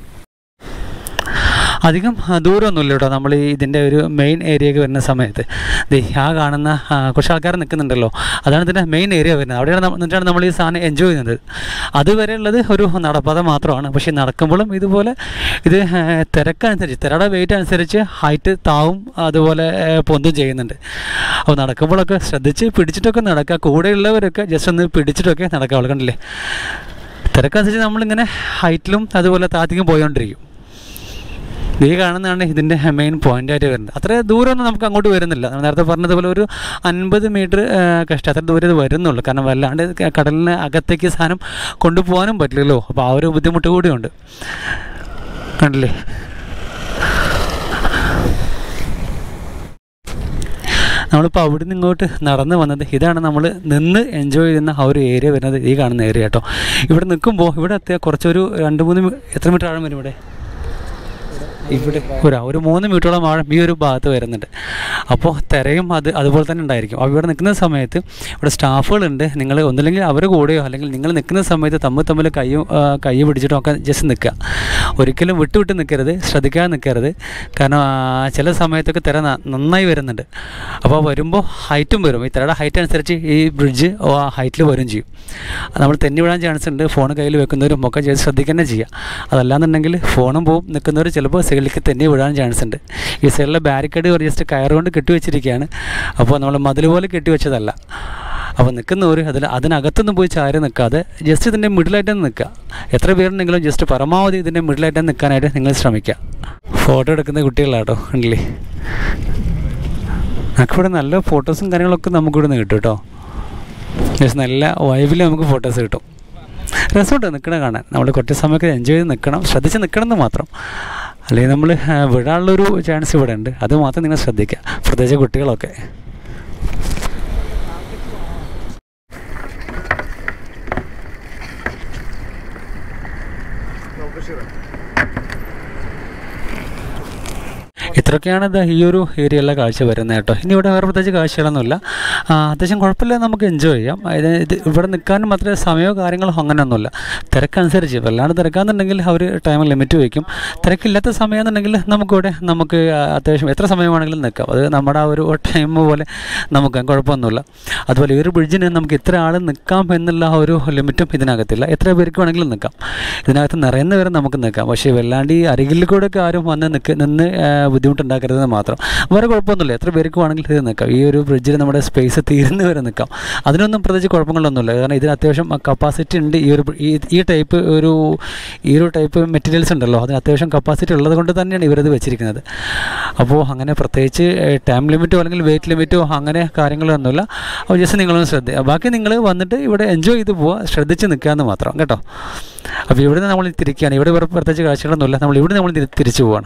അധികം ആ, ദൂരമൊന്നുമില്ല കേട്ടോ നമ്മൾ ഈ ഇതിൻ്റെ ഒരു മെയിൻ ഏരിയയ്ക്ക് വരുന്ന സമയത്ത് ദേ ആ കാണുന്ന ആ, കുറച്ച് ആൾക്കാർ നിൽക്കുന്നുണ്ടല്ലോ അതാണ് ഇതിൻ്റെ മെയിൻ ഏരിയ വരുന്നത് അവിടെയാണ് നമ്മ- എന്നിട്ടാണ് നമ്മൾ ഈ സാധനം എൻജോയ് ചെയ്യുന്നത് അതുവരെ ഉള്ളത് ഒരു നടപ്പാത മാത്രമാണ് പക്ഷേ നടക്കുമ്പോഴും ഇതുപോലെ ഇത് ആ, തിരക്കനുസരിച്ച് തിരയുടെ വെയിറ്റ് അനുസരിച്ച് ഹൈറ്റ് താവും അതുപോലെ ആ, പൊന്തും ചെയ്യുന്നുണ്ട് അപ്പോൾ നടക്കുമ്പോഴൊക്കെ ശ്രദ്ധിച്ച് പിടിച്ചിട്ടൊക്കെ നടക്കുക കൂടെയുള്ളവരൊക്കെ ജസ്റ്റ് ഒന്ന് പിടിച്ചിട്ടൊക്കെ നടക്കുക കണ്ടില്ലേ തിരക്കനുസരിച്ച് നമ്മളിങ്ങനെ ഹൈറ്റിലും അതുപോലെ താത്തിക്കും പോയോണ്ടിരിക്കും ഈ കാണുന്നതാണ് ഇതിൻ്റെ മെയിൻ പോയിൻ്റായിട്ട് വരുന്നത് അത്ര ദൂരമൊന്നും നമുക്ക് അങ്ങോട്ട് വരുന്നില്ല നമ്മൾ നേരത്തെ പറഞ്ഞതുപോലെ ഒരു അൻപത് മീറ്റർ കഷ്ടം അത്ര ദൂരം ഇത് വരുന്നുള്ളൂ കാരണം വല്ലാണ്ട് ക- കടലിന് അകത്തേക്ക് സാധനം കൊണ്ടുപോകാനും പറ്റില്ലല്ലോ അപ്പോൾ ആ ഒരു ബുദ്ധിമുട്ട് കൂടിയുണ്ട് കണ്ടില്ലേ നമ്മളിപ്പോൾ അവിടെ നിന്ന് ഇങ്ങോട്ട് നടന്ന് വന്നത് ഇതാണ് നമ്മൾ നിന്ന് എൻജോയ് ചെയ്യുന്ന ആ ഒരു ഏരിയ വരുന്നത് ഈ കാണുന്ന ഏരിയ കേട്ടോ ഇവിടെ നിൽക്കുമ്പോൾ ഇവിടെ എത്തിയ കുറച്ചൊരു രണ്ട് മൂന്ന് മീ- എത്ര മീറ്റർ ആഴം വരും ഇവിടെ ഇവിടെ ഒരു ഒരു മൂന്ന് മീറ്ററോളം ആഴം ഈ ഒരു ഭാഗത്ത് വരുന്നുണ്ട് അപ്പോൾ തിരയും അത് അതുപോലെ തന്നെ ഉണ്ടായിരിക്കും അപ്പോൾ ഇവിടെ നിൽക്കുന്ന സമയത്ത് ഇവിടെ സ്റ്റാഫുകളുണ്ട് നിങ്ങൾ ഒന്നില്ലെങ്കിൽ അവർ കൂടെയോ അല്ലെങ്കിൽ നിങ്ങൾ നിൽക്കുന്ന സമയത്ത് തമ്മിൽ തമ്മിൽ കൈ കൈ പിടിച്ചിട്ടോ ഒക്കെ ജസ്റ്റ് നിൽക്കുക ഒരിക്കലും വിട്ട് വിട്ട് നിൽക്കരുത് ശ്രദ്ധിക്കാതെ നിൽക്കരുത് കാരണം ആ, ചില സമയത്തൊക്കെ തിര ന- നന്നായി വരുന്നുണ്ട് അപ്പോൾ വരുമ്പോൾ ഹൈറ്റും വരും ഈ തിരയുടെ ഹൈറ്റ് അനുസരിച്ച് ഈ ബ്രിഡ്ജ് ആ ഹൈറ്റിൽ വരും ചെയ്യും നമ്മൾ തെന്നി വിടാൻ ചാൻസ് ഉണ്ട് ഫോൺ കയ്യിൽ വെക്കുന്നവരും ഒക്കെ ചെയ്ത് ശ്രദ്ധിക്കുക തന്നെ ചെയ്യുക അതല്ലാന്നുണ്ടെങ്കിൽ ഫോണും പോവും നിൽക്കുന്നവർ ചിലപ്പോൾ സൈഡിലേക്ക് തെന്നി വിടാൻ ചാൻസ് ഉണ്ട് ഈ സൈഡിലെ ബാരിക്കേഡ് ഒരു ജസ്റ്റ് കയർ കൊണ്ട് കെട്ടിവെച്ചിരിക്കുകയാണ് അപ്പോൾ നമ്മൾ മതിൽ പോലെ കെട്ടിവെച്ചതല്ല അപ്പോൾ നിൽക്കുന്നവർ അതിൽ അതിനകത്തൊന്നും പോയി ചാരി നിൽക്കാതെ ജസ്റ്റ് ഇതിൻ്റെ മിഡിലായിട്ട് തന്നെ നിൽക്കുക എത്ര പേരുണ്ടെങ്കിലും ജസ്റ്റ് പരമാവധി ഇതിൻ്റെ മിഡിലായിട്ട് തന്നെ നിൽക്കാനായിട്ട് നിങ്ങൾ ശ്രമിക്കുക ഫോട്ടോ എടുക്കുന്ന കുട്ടികളാട്ടോ ഉണ്ടല്ലേ നമുക്കിവിടെ നല്ല ഫോട്ടോസും കാര്യങ്ങളൊക്കെ നമുക്കിവിടെ നിന്ന് കിട്ടും കേട്ടോ ജസ്റ്റ് നല്ല വൈബിൽ നമുക്ക് ഫോട്ടോസ് കിട്ടും രസമുണ്ട് നിൽക്കണ കാണാൻ നമ്മൾ കുറച്ച് സമയമൊക്കെ എൻജോയ് ചെയ്ത് നിൽക്കണം ശ്രദ്ധിച്ച് നിൽക്കണം എന്ന് മാത്രം അല്ലെങ്കിൽ നമ്മൾ ആ, വിടാനുള്ളൊരു ചാൻസ് ഇവിടെ ഉണ്ട് അത് മാത്രം നിങ്ങൾ ശ്രദ്ധിക്കുക പ്രത്യേകിച്ച് കുട്ടികളൊക്കെ ഇത്ര ഇത്രയൊക്കെയാണ് ഇത് ഈ ഒരു ഏരിയയിലെ കാഴ്ച വരുന്നത് കേട്ടോ ഇനി ഇവിടെ വേറെ പ്രത്യേകിച്ച് കാഴ്ചകളൊന്നുമില്ല ആ, അത്യാവശ്യം കുഴപ്പമില്ല നമുക്ക് എൻജോയ് ചെയ്യാം ഇത് ഇത് ഇവിടെ നിൽക്കാനും മാത്രമേ സമയമോ കാര്യങ്ങളോ അങ്ങനെയൊന്നുമില്ല തിരക്കനുസരിച്ച് വല്ലാണ്ട് തിരക്കാന്നുണ്ടെങ്കിൽ അവർ ടൈം ലിമിറ്റ് വയ്ക്കും തിരക്കില്ലാത്ത സമയമെന്നുണ്ടെങ്കിൽ നമുക്കിവിടെ നമുക്ക് അത്യാവശ്യം എത്ര സമയമാണെങ്കിലും നിൽക്കാം അത് നമ്മുടെ ആ ഒരു ടൈം പോലെ നമുക്ക് കുഴപ്പമൊന്നുമില്ല അതുപോലെ ഈ ഒരു ബ്രിഡ്ജിന് നമുക്ക് ഇത്ര ആൾ നിൽക്കാം എന്നുള്ള ആ ഒരു ലിമിറ്റും ഇതിനകത്തില്ല എത്ര പേർക്ക് വേണമെങ്കിലും നിൽക്കാം ഇതിനകത്ത് നിറയുന്ന വരെ നമുക്ക് നിൽക്കാം പക്ഷേ വല്ലാണ്ട് ഈ അരികിൽ കൂടെ ഒക്കെ ആരും വന്ന് നിൽക്ക് നിന്ന് ആ, ബുദ്ധിമുട്ടുണ്ടാക്കരുതെന്ന് മാത്രം വേറെ കുഴപ്പമൊന്നുമില്ല എത്ര പേർക്ക് വേണമെങ്കിലും ഇത് നിൽക്കാം ഈ ഒരു ബ്രിഡ്ജിൽ നമ്മുടെ സ്പേസ് തീരുന്ന വരെ നിൽക്കാം അതിനൊന്നും പ്രത്യേകിച്ച് കുഴപ്പങ്ങളൊന്നുമില്ല കാരണം ഇതിന് അത്യാവശ്യം കപ്പാസിറ്റി ഉണ്ട് ഈ ഒരു ഈ ഈ ടൈപ്പ് ഒരു ഈ ഒരു ടൈപ്പ് മെറ്റീരിയൽസ് ഉണ്ടല്ലോ അതിന് അത്യാവശ്യം കപ്പാസിറ്റി ഉള്ളത് കൊണ്ട് തന്നെയാണ് ഇവരത് വെച്ചിരിക്കുന്നത് അപ്പോൾ അങ്ങനെ പ്രത്യേകിച്ച് ടൈം ലിമിറ്റോ അല്ലെങ്കിൽ വെയിറ്റ് ലിമിറ്റോ അങ്ങനെ കാര്യങ്ങളൊന്നുമില്ല അപ്പോൾ ജസ്റ്റ് നിങ്ങളൊന്ന് ശ്രദ്ധ ബാക്കി നിങ്ങൾ വന്നിട്ട് ഇവിടെ എൻജോയ് ചെയ്ത് പോവുക ശ്രദ്ധിച്ച് നിൽക്കാമെന്ന് മാത്രം കേട്ടോ അപ്പോൾ ഇവിടുന്ന് നമ്മൾ തിരിക്കുകയാണ് ഇവിടെ വേറെ പ്രത്യേകിച്ച് കാഴ്ചകളൊന്നുമില്ല നമ്മൾ ഇവിടെ നമ്മൾ തിരി- തിരിച്ചു പോവാണ്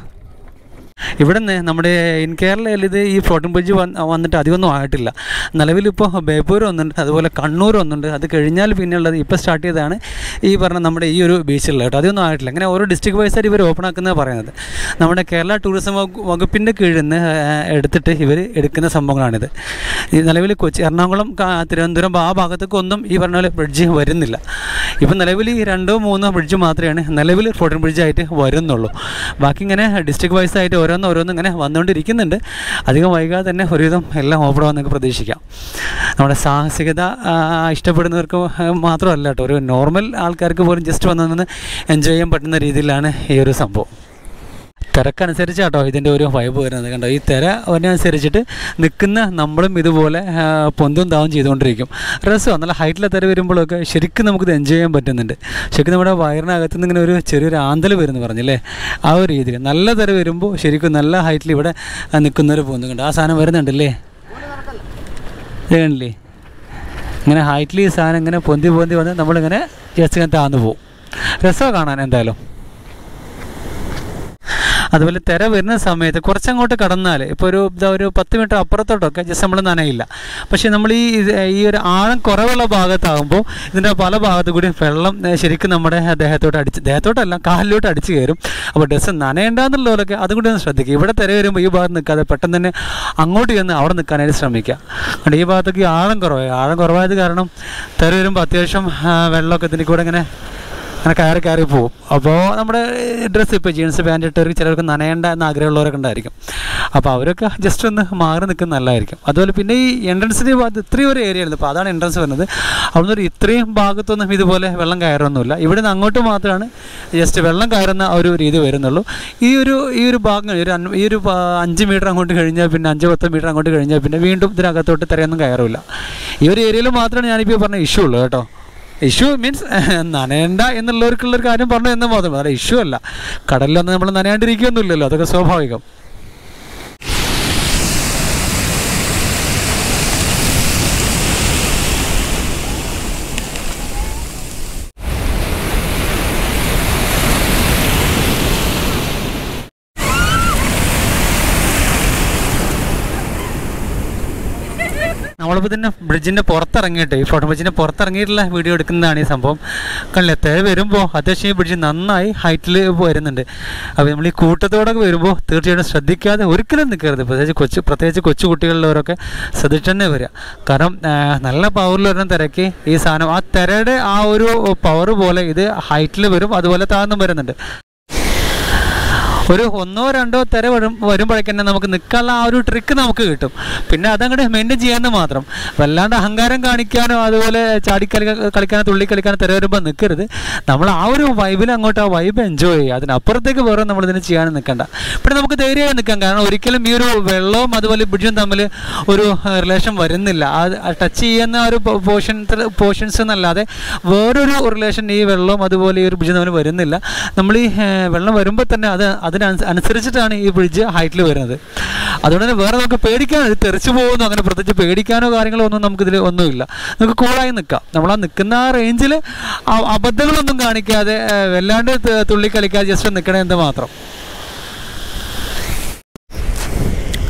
ഇവിടെ നിന്ന് നമ്മുടെ ഇൻ കേരളയിൽ ഇത് ഈ ഫ്ലോട്ടിംഗ് ബ്രിഡ്ജ് വന്ന് വന്നിട്ട് അധികമൊന്നും ആയിട്ടില്ല നിലവിലിപ്പോൾ ബേപ്പൂർ ഒന്നുണ്ട് അതുപോലെ കണ്ണൂർ ഒന്നുണ്ട് അത് കഴിഞ്ഞാൽ പിന്നെയുള്ളത് ഇപ്പോൾ സ്റ്റാർട്ട് ചെയ്തതാണ് ഈ പറഞ്ഞ നമ്മുടെ ഈ ഒരു ബീച്ചിലുള്ള കേട്ടോ അതൊന്നും ആയിട്ടില്ല അങ്ങനെ ഓരോ ഡിസ്ട്രിക്ട് വൈസായിട്ട് ഇവർ ഓപ്പൺ ആക്കുന്നത് പറയുന്നത് നമ്മുടെ കേരള ടൂറിസം വകു- വകുപ്പിൻ്റെ കീഴിൽ നിന്ന് ആ, എടുത്തിട്ട് ഇവർ എടുക്കുന്ന സംഭവങ്ങളാണിത് ഈ നിലവിൽ കൊച്ചി എറണാകുളം കാ- തിരുവനന്തപുരം ആ ഭാഗത്തേക്ക് ഒന്നും ഈ പറഞ്ഞ പോലെ ബ്രിഡ്ജ് വരുന്നില്ല ഇപ്പം നിലവിൽ ഈ രണ്ടോ മൂന്നോ ബ്രിഡ്ജ് മാത്രമാണ് നിലവിൽ ഫ്ലോട്ടിംഗ് ബ്രിഡ്ജ് ആയിട്ട് വരുന്നുള്ളൂ ബാക്കി ഇങ്ങനെ ഡിസ്ട്രിക്ട് വൈസ് ആയിട്ട് ഓരോന്ന് ഓരോന്ന് ഇങ്ങനെ വന്നുകൊണ്ടിരിക്കുന്നുണ്ട് അധികം വൈകാതെ തന്നെ ഒരുവിധം എല്ലാം ഓപ്പൺ ആവുമെന്നൊക്കെ പ്രതീക്ഷിക്കാം നമ്മുടെ സാഹസികത ആ, ഇഷ്ടപ്പെടുന്നവർക്ക് മാത്രമല്ല കേട്ടോ ഒരു നോർമൽ ആൾക്കാർക്ക് പോലും ജസ്റ്റ് വന്നു നിന്ന് എൻജോയ് ചെയ്യാൻ പറ്റുന്ന രീതിയിലാണ് ഈ ഒരു സംഭവം തിരക്കനുസരിച്ച് കേട്ടോ ഇതിൻ്റെ ഒരു വൈബ് വരുന്നത് കണ്ടോ ഈ തിര അതിനനുസരിച്ചിട്ട് നിൽക്കുന്ന നമ്മളും ഇതുപോലെ ആ, പൊന്തും താവും ചെയ്തുകൊണ്ടിരിക്കും രസമാണ് നല്ല ഹൈറ്റിലെ തിര വരുമ്പോഴൊക്കെ ശരിക്കും നമുക്കിത് എൻജോയ് ചെയ്യാൻ പറ്റുന്നുണ്ട് ശരിക്കും നമ്മുടെ വയറിനകത്ത് നിന്ന് ഇങ്ങനെ ഒരു ചെറിയൊരു ആന്തൽ വരുന്നു പറഞ്ഞില്ലേ ആ ഒരു രീതിയിൽ നല്ല തിര വരുമ്പോൾ ശരിക്കും നല്ല ഹൈറ്റിൽ ഇവിടെ ആ, നിൽക്കുന്നവർ പോകുന്നുണ്ട് ആ സാധനം വരുന്നുണ്ടല്ലേ ഇത് കണ്ടില്ലേ ഇങ്ങനെ ഹൈറ്റിൽ ഈ സാധനം ഇങ്ങനെ പൊന്തി പൊന്തി വന്ന് നമ്മളിങ്ങനെ ജസ്റ്റ് ഇങ്ങനെ താന്നു പോകും രസമാണ് കാണാൻ എന്തായാലും അതുപോലെ തിര വരുന്ന സമയത്ത് കുറച്ചങ്ങോട്ട് കടന്നാൽ ഇപ്പോൾ ഒരു ഇതാ ഒരു പത്ത് മീറ്റർ അപ്പുറത്തോട്ടൊക്കെ ജസ്റ്റ് നമ്മൾ നനയില്ല പക്ഷേ നമ്മൾ ഈ ഇത് ഈ ഒരു ആഴം കുറവുള്ള ഭാഗത്താകുമ്പോൾ ഇതിൻ്റെ പല ഭാഗത്തു കൂടി വെള്ളം ഏ, ശരിക്കും നമ്മുടെ ദേഹത്തോട്ട് അടിച്ച് ദേഹത്തോട്ടല്ല കാലിലോട്ട് അടിച്ച് കയറും അപ്പോൾ ഡ്രസ്സ് നനയേണ്ടെന്നുള്ളവരൊക്കെ അതും കൂടി ഒന്ന് ശ്രദ്ധിക്കുക ഇവിടെ തിര വരുമ്പോൾ ഈ ഭാഗത്ത് നിൽക്കാതെ പെട്ടെന്ന് തന്നെ അങ്ങോട്ട് ചെന്ന് അവിടെ നിൽക്കാനായിട്ട് ശ്രമിക്കുക കാരണം ഈ ഭാഗത്തൊക്കെ ഈ ആഴം കുറവായി ആഴം കുറവായത് കാരണം തിര വരുമ്പോൾ അത്യാവശ്യം ആ, വെള്ളമൊക്കെ ഇതിൻ്റെ കൂടെ ഇങ്ങനെ അങ്ങനെ കയറി കയറി പോകും അപ്പോൾ നമ്മുടെ ഡ്രസ്സ് ഇപ്പോൾ ജീൻസ് പാൻറ് ഇട്ട് ചിലർക്ക് നനയേണ്ട എന്ന് ആഗ്രഹമുള്ളവരൊക്കെ ഉണ്ടായിരിക്കും അപ്പോൾ അവരൊക്കെ ജസ്റ്റ് ഒന്ന് മാറി നിൽക്കുന്ന നല്ലതായിരിക്കും അതുപോലെ പിന്നെ ഈ എൻട്രൻസിൻ്റെ ഭാഗത്ത് ഇത്രയും ഒരു ഏരിയ ഉണ്ട് അപ്പോൾ അതാണ് എൻട്രൻസ് വരുന്നത് അവിടുന്ന് ഒരു ഇത്രയും ഭാഗത്തൊന്നും ഇതുപോലെ വെള്ളം കയറൊന്നുമില്ല ഇവിടെ നിന്ന് അങ്ങോട്ട് മാത്രമാണ് ജസ്റ്റ് വെള്ളം കയറുന്ന ആ ഒരു രീതി വരുന്നുള്ളൂ ഈ ഒരു ഈ ഒരു ഭാഗം ഒരു അൻ- ഈ ഒരു പ- അഞ്ച് മീറ്റർ അങ്ങോട്ട് കഴിഞ്ഞാൽ പിന്നെ അഞ്ച് പത്ത് മീറ്റർ അങ്ങോട്ട് കഴിഞ്ഞാൽ പിന്നെ വീണ്ടും ഇതിനകത്തോട്ട് തിരയൊന്നും കയറില്ല ഈ ഒരു ഏരിയയിൽ മാത്രമാണ് ഞാനിപ്പോൾ പറഞ്ഞ ഇഷ്യൂ ഉള്ളൂ കേട്ടോ ഇഷ്യൂ മീൻസ് നനയണ്ട എന്നുള്ളവർക്കുള്ളൊരു കാര്യം പറഞ്ഞു എന്ന് മാത്രം അല്ല ഇഷ്യൂ അല്ല കടലിലൊന്നും നമ്മൾ നനയാണ്ടിരിക്കുകയൊന്നുമില്ലല്ലോ അതൊക്കെ സ്വാഭാവികം നമ്മളിപ്പോൾ തന്നെ ബ്രിഡ്ജിൻ്റെ പുറത്തിറങ്ങിയിട്ട് ഈ ഫോട്ടോ ബ്രിഡ്ജിൻ്റെ പുറത്തിറങ്ങിയിട്ടുള്ള വീഡിയോ എടുക്കുന്നതാണ് ഈ സംഭവം കണ്ടില്ലേ തേ വരുമ്പോൾ അത്യാവശ്യം ഈ ബ്രിഡ്ജ് നന്നായി ഹൈറ്റിൽ വരുന്നുണ്ട് അപ്പോൾ നമ്മൾ ഈ കൂട്ടത്തോടൊക്കെ വരുമ്പോൾ തീർച്ചയായിട്ടും ശ്രദ്ധിക്കാതെ ഒരിക്കലും നിൽക്കരുത് പ്രത്യേകിച്ച് കൊച്ചു പ്രത്യേകിച്ച് കൊച്ചു കുട്ടികളിലുള്ളവരൊക്കെ ശ്രദ്ധിച്ചു തന്നെ വരിക കാരണം ആ, നല്ല പവറിൽ വരുന്ന തിരക്ക് ഈ സാധനം ആ തിരയുടെ ആ ഒരു പവർ പോലെ ഇത് ഹൈറ്റിൽ വരും അതുപോലെ താഴ്ന്നും വരുന്നുണ്ട് ഒരു ഒന്നോ രണ്ടോ തെര വരും വരുമ്പോഴേക്ക് തന്നെ നമുക്ക് നിൽക്കാനുള്ള ആ ഒരു ട്രിക്ക് നമുക്ക് കിട്ടും പിന്നെ അതങ്ങോട്ട് മെയിൻറ്റെയിൻ ചെയ്യാമെന്ന് മാത്രം വല്ലാണ്ട് അഹങ്കാരം കാണിക്കാനോ അതുപോലെ ചാടിക്കളി കളിക്കാനോ തുള്ളി കളിക്കാനോ തെര വരുമ്പോൾ നിൽക്കരുത് നമ്മൾ ആ ഒരു വൈബിൽ അങ്ങോട്ട് ആ വൈബ് എൻജോയ് ചെയ്യുക അതിനപ്പുറത്തേക്ക് വേറെ നമ്മൾ ഇതിന് ചെയ്യാനും നിൽക്കണ്ട പിന്നെ നമുക്ക് ധൈര്യമായി നിൽക്കാം കാരണം ഒരിക്കലും ഈ ഒരു വെള്ളവും അതുപോലെ ബ്രിഡ്ജും തമ്മിൽ ഒരു റിലേഷൻ വരുന്നില്ല അത് ടച്ച് ചെയ്യുന്ന ആ ഒരു പോർഷൻ പോർഷൻസ് എന്നല്ലാതെ വേറൊരു റിലേഷൻ ഈ വെള്ളവും അതുപോലെ ഈ ഒരു ബ്രിഡ്ജും തമ്മിൽ വരുന്നില്ല നമ്മൾ ഈ ഏഹ്, വെള്ളം വരുമ്പോൾ തന്നെ അത് അതിനനുസ- അനുസരിച്ചിട്ടാണ് ഈ ബ്രിഡ്ജ് ഹൈറ്റിൽ വരുന്നത് അതുകൊണ്ട് തന്നെ വേറെ നമുക്ക് പേടിക്കാനോ ഇത് തെറിച്ചു പോകുന്നു അങ്ങനെ പ്രത്യേകിച്ച് പേടിക്കാനോ കാര്യങ്ങളോ ഒന്നും നമുക്കിതിൽ ഒന്നുമില്ല നമുക്ക് കൂളായി നിൽക്കാം നമ്മൾ ആ നിൽക്കുന്ന ആ റേഞ്ചിൽ അബദ്ധങ്ങളൊന്നും കാണിക്കാതെ ഏഹ്, വല്ലാണ്ട് ത- തുള്ളി കളിക്കാതെ ജസ്റ്റ് നിൽക്കണേ എന്ന് മാത്രം